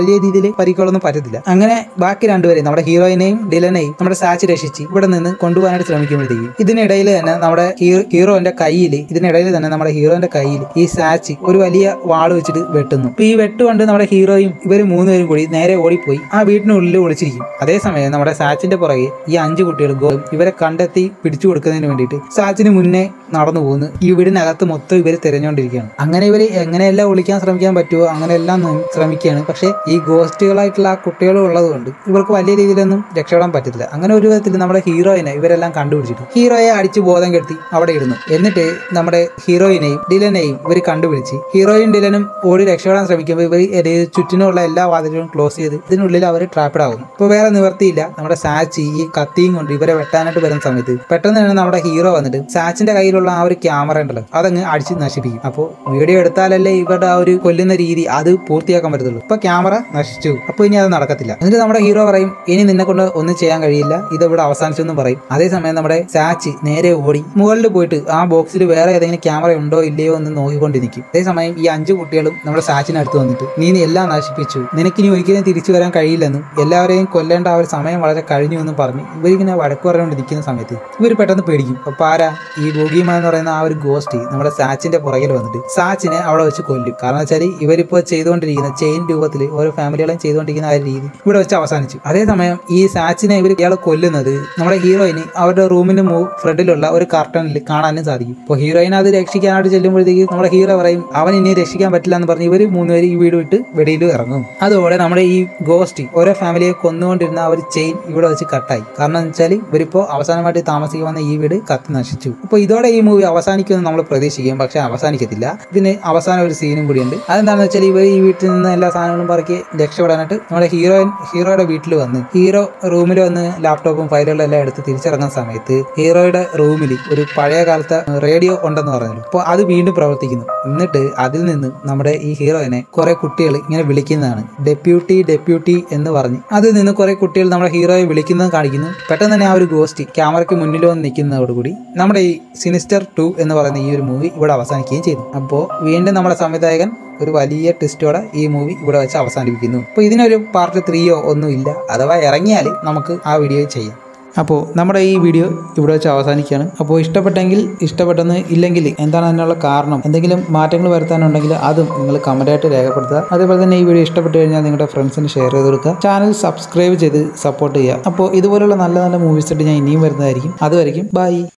വലിയ രീതിയിൽ പരിക്കുകളൊന്നും പറ്റത്തില്ല അങ്ങനെ ബാക്കി രണ്ടുപേരെയും നമ്മുടെ ഹീറോയിനെയും ഡിലനെയും നമ്മുടെ സാച്ച് രക്ഷിച്ച് ഇവിടെ നിന്ന് കൊണ്ടുപോകാനായിട്ട് ശ്രമിക്കുമ്പോഴത്തേക്കും ഇതിനിടയിൽ തന്നെ നമ്മുടെ ഹീറോ ഹീറോന്റെ കയ്യിൽ ഇതിനിടയിൽ തന്നെ നമ്മുടെ ഹീറോന്റെ കയ്യിൽ ഈ സാച്ച് ഒരു വലിയ വാള് വെച്ചിട്ട് വെട്ടുന്നു അപ്പൊ ഈ വെട്ടുകൊണ്ട് നമ്മുടെ ഹീറോയും ഇവർ മൂന്നുപേരും കൂടി നേരെ ഓടിപ്പോയി ആ വീട്ടിനുള്ളിൽ ഒളിച്ചിരിക്കും അതേസമയം നമ്മുടെ സാച്ചിന്റെ പുറകെ ഈ അഞ്ച് കുട്ടികൾ ഗോളും ഇവരെ കണ്ടെത്തി പിടിച്ചു കൊടുക്കുന്നതിന് വേണ്ടിയിട്ട് സാച്ചിന് മുന്നേ നടന്നു പോകുന്നു ഈ വീടിനകത്ത് മൊത്തം ഇവർ തിരഞ്ഞുകൊണ്ടിരിക്കുകയാണ് അങ്ങനെ ഇവർ എങ്ങനെയെല്ലാം ഒളിക്കാൻ ശ്രമിക്കാൻ പറ്റുമോ അങ്ങനെയെല്ലാം ന- ശ്രമിക്കുകയാണ് പക്ഷേ ഈ ഗോസ്റ്റുകളായിട്ടുള്ള ആ കുട്ടികളും ഉള്ളതുകൊണ്ട് ഇവർക്ക് വലിയ രീതിയിലൊന്നും രക്ഷപ്പെടാൻ പറ്റത്തില്ല അങ്ങനെ ഒരു വിധത്തിൽ നമ്മുടെ ഹീറോയിനെ ഇവരെല്ലാം കണ്ടുപിടിച്ചിട്ട് ഹീറോയെ അടിച്ച് ബോധം കെടുത്തി അവിടെ ഇടുന്നു എന്നിട്ട് നമ്മുടെ ഹീറോയിനെയും ഡിലനെയും ഇവർ കണ്ടുപിടിച്ച് ഹീറോയും ഡിലനും ഓടി രക്ഷപ്പെടാൻ ശ്രമിക്കുമ്പോൾ ഇവർ ചുറ്റിനുള്ള എല്ലാ വാതിലുകളും ക്ലോസ് ചെയ്ത് ഇതിനുള്ളിൽ അവർ ട്രാപ്പിഡ് ആകുന്നു ഇപ്പോൾ വേറെ നിവർത്തിയില്ല നമ്മുടെ സാച്ചി ഈ കത്തിയും കൊണ്ട് ഇവരെ വെട്ടാനായിട്ട് വരുന്ന സമയത്ത് പെട്ടെന്ന് തന്നെ നമ്മുടെ ഹീറോ വന്നിട്ട് സാച്ചിന്റെ കയ്യിലുള്ള ആ ഒരു ക്യാമറ ഉണ്ടല്ലോ അതങ്ങ് അടിച്ച് നശിപ്പിക്കും അപ്പോൾ വീഡിയോ എടുത്താലല്ലേ ഇവരുടെ ആ ഒരു കൊല്ലുന്ന രീതി അത് പൂർത്തിയാക്കാൻ പറ്റത്തുള്ളൂ ഇപ്പൊ ക്യാമറ നശിച്ചു അപ്പോൾ ഇനി അത് നടക്കത്തില്ല എന്നിട്ട് നമ്മുടെ ഹീറോ പറയും ഇനി നിന്നെ കൊണ്ട് ഒന്നും ചെയ്യാൻ കഴിയില്ല ഇത് ഇവിടെ അവസാനിച്ചു എന്ന് പറയും അതേസമയം നമ്മുടെ സാച്ചി നേരെ ഓടി മുകളിൽ പോയിട്ട് ആ ബോക്സിൽ വേറെ ഏതെങ്കിലും ക്യാമറ ഉണ്ടോ ഇല്ലയോ എന്ന് നോക്കിക്കൊണ്ട് നിൽക്കും അതേസമയം ഈ അഞ്ച് കുട്ടികളും നമ്മുടെ സാച്ചിന് അടുത്ത് വന്നിട്ട് നീ നീ എല്ലാം നശിപ്പിച്ചു നിനക്കിനി ഒരിക്കലും തിരിച്ചു വരാൻ കഴിയില്ലെന്നും എല്ലാവരെയും കൊല്ലേണ്ട ആ ഒരു സമയം വളരെ കഴിഞ്ഞു എന്നും പറഞ്ഞ് ഇവരിങ്ങനെ വഴക്ക് പറഞ്ഞുകൊണ്ട് നിൽക്കുന്ന സമയത്ത് ഇവർ പെട്ടെന്ന് പേടിക്കും അപ്പൊ ആരാ ഈ ബോഗിമ എന്ന് പറയുന്ന ആ ഒരു ഗോസ്റ്റ് നമ്മുടെ സാച്ചിന്റെ പുറകിൽ വന്നിട്ട് സാച്ചിനെ അവിടെ വെച്ച് കൊല്ലും കാരണം വെച്ചാൽ ഇവരിപ്പോ ചെയ്തുകൊണ്ടിരിക്കുന്ന ചെയിൻ രൂപത്തിൽ ഓരോ ഫാമിലികളെയും ചെയ്തുകൊണ്ടിരിക്കുന്ന ആ ഒരു രീതി ഇവിടെ വെച്ച് അവസാനിച്ചു അതേസമയം ഈ സാച്ചിനെ ഇവർ ഇയാളെ കൊല്ലുന്നത് നമ്മുടെ ഹീറോയിന് അവരുടെ റൂമിന്റെ ഫ്രണ്ടിലുള്ള ഒരു കർട്ടനിൽ കാണാനും സാധിക്കും അപ്പോൾ ഹീറോയിൻ അത് രക്ഷിക്കാനായിട്ട് ചെല്ലുമ്പോഴത്തേക്ക് നമ്മുടെ ഹീറോ പറയും അവൻ ഇനി രക്ഷിക്കാൻ പറ്റില്ല എന്ന് പറഞ്ഞ് ഇവർ മൂന്നുപേര് ഈ വീട് വിട്ട് വെളിയിൽ ഇറങ്ങും അതോടെ നമ്മുടെ ഈ ഗോസ്റ്റ് ഓരോ ഫാമിലിയെ കൊന്നുകൊണ്ടിരുന്ന ആ ഒരു ചെയിൻ ഇവിടെ വെച്ച് കട്ടായി കാരണം എന്ന് വെച്ചാൽ ഇവരിപ്പോ അവസാനമായിട്ട് താമസിക്കാൻ വന്ന ഈ വീട് കത്തി നശിച്ചു അപ്പോൾ ഇതോടെ ഈ മൂവി അവസാനിക്കുമെന്ന് നമ്മൾ പ്രതീക്ഷിക്കും പക്ഷെ അവസാനിക്കത്തില്ല ഇതിന് അവസാനം ഒരു സീനും കൂടിയുണ്ട് അതെന്താണെന്ന് വെച്ചാൽ ഇവർ ഈ വീട്ടിൽ നിന്ന് എല്ലാ സാധനങ്ങളും പറക്കി രക്ഷപ്പെടാനായിട്ട് നമ്മുടെ ഹീറോയിൻ ഹീറോയുടെ വീട്ടിൽ വന്ന് ഹീറോ റൂമിൽ വന്ന് ലാപ്ടോപ്പും ഫയലുകളും എല്ലാം എടുത്ത് തിരിച്ചിറങ്ങുന്ന സമയത്ത് ഹീറോയുടെ റൂമിൽ ഒരു പഴയ കാലത്തെ റേഡിയോ ഉണ്ടെന്ന് പറഞ്ഞു അപ്പോൾ അത് വീണ്ടും പ്രവർത്തിക്കുന്നു എന്നിട്ട് അതിൽ നിന്ന് നമ്മുടെ ഈ ഹീറോയിനെ കുറെ കുട്ടികൾ ഇങ്ങനെ വിളിക്കുന്നതാണ് ഡെപ്യൂട്ടി ഡെപ്യൂട്ടി എന്ന് പറഞ്ഞ് അതിൽ നിന്ന് കുറെ കുട്ടികൾ നമ്മുടെ ഹീറോയെ വിളിക്കുന്നത് കാണിക്കുന്നു പെട്ടെന്ന് തന്നെ ആ ഒരു ഗോസ്റ്റ് ക്യാമറയ്ക്ക് മുന്നിൽ വന്ന് നിൽക്കുന്നതോടുകൂടി നമ്മുടെ ഈ സിനിസ്റ്റർ ടു എന്ന് പറയുന്ന ഈ ഒരു മൂവി ഇവിടെ അവസാനിക്കുകയും ചെയ്തു അപ്പോൾ വീണ്ടും നമ്മുടെ സംവിധായകൻ ഒരു വലിയ ട്വിസ്റ്റോടെ ഈ മൂവി ഇവിടെ വെച്ച് അവസാനിപ്പിക്കുന്നു അപ്പോൾ ഇതിനൊരു പാർട്ട് ത്രീയോ ഒന്നും ഇല്ല അഥവാ ഇറങ്ങിയാൽ നമുക്ക് ആ വീഡിയോ ചെയ്യാം അപ്പോൾ നമ്മുടെ ഈ വീഡിയോ ഇവിടെ വെച്ച് അവസാനിക്കുകയാണ് അപ്പോൾ ഇഷ്ടപ്പെട്ടെങ്കിൽ ഇഷ്ടപ്പെട്ടെന്ന് ഇല്ലെങ്കിൽ എന്താണ് അതിനുള്ള കാരണം എന്തെങ്കിലും മാറ്റങ്ങൾ വരുത്താനുണ്ടെങ്കിൽ അതും നിങ്ങൾ കമൻറ്റായിട്ട് രേഖപ്പെടുത്തുക അതേപോലെ തന്നെ ഈ വീഡിയോ ഇഷ്ടപ്പെട്ട് കഴിഞ്ഞാൽ നിങ്ങളുടെ ഫ്രണ്ട്സിന് ഷെയർ ചെയ്ത് കൊടുക്കുക ചാനൽ സബ്സ്ക്രൈബ് ചെയ്ത് സപ്പോർട്ട് ചെയ്യുക അപ്പോൾ ഇതുപോലുള്ള നല്ല നല്ല മൂവീസ് ആയിട്ട് ഞാൻ ഇനിയും വരുന്നതായിരിക്കും അതുവരെയും ബൈ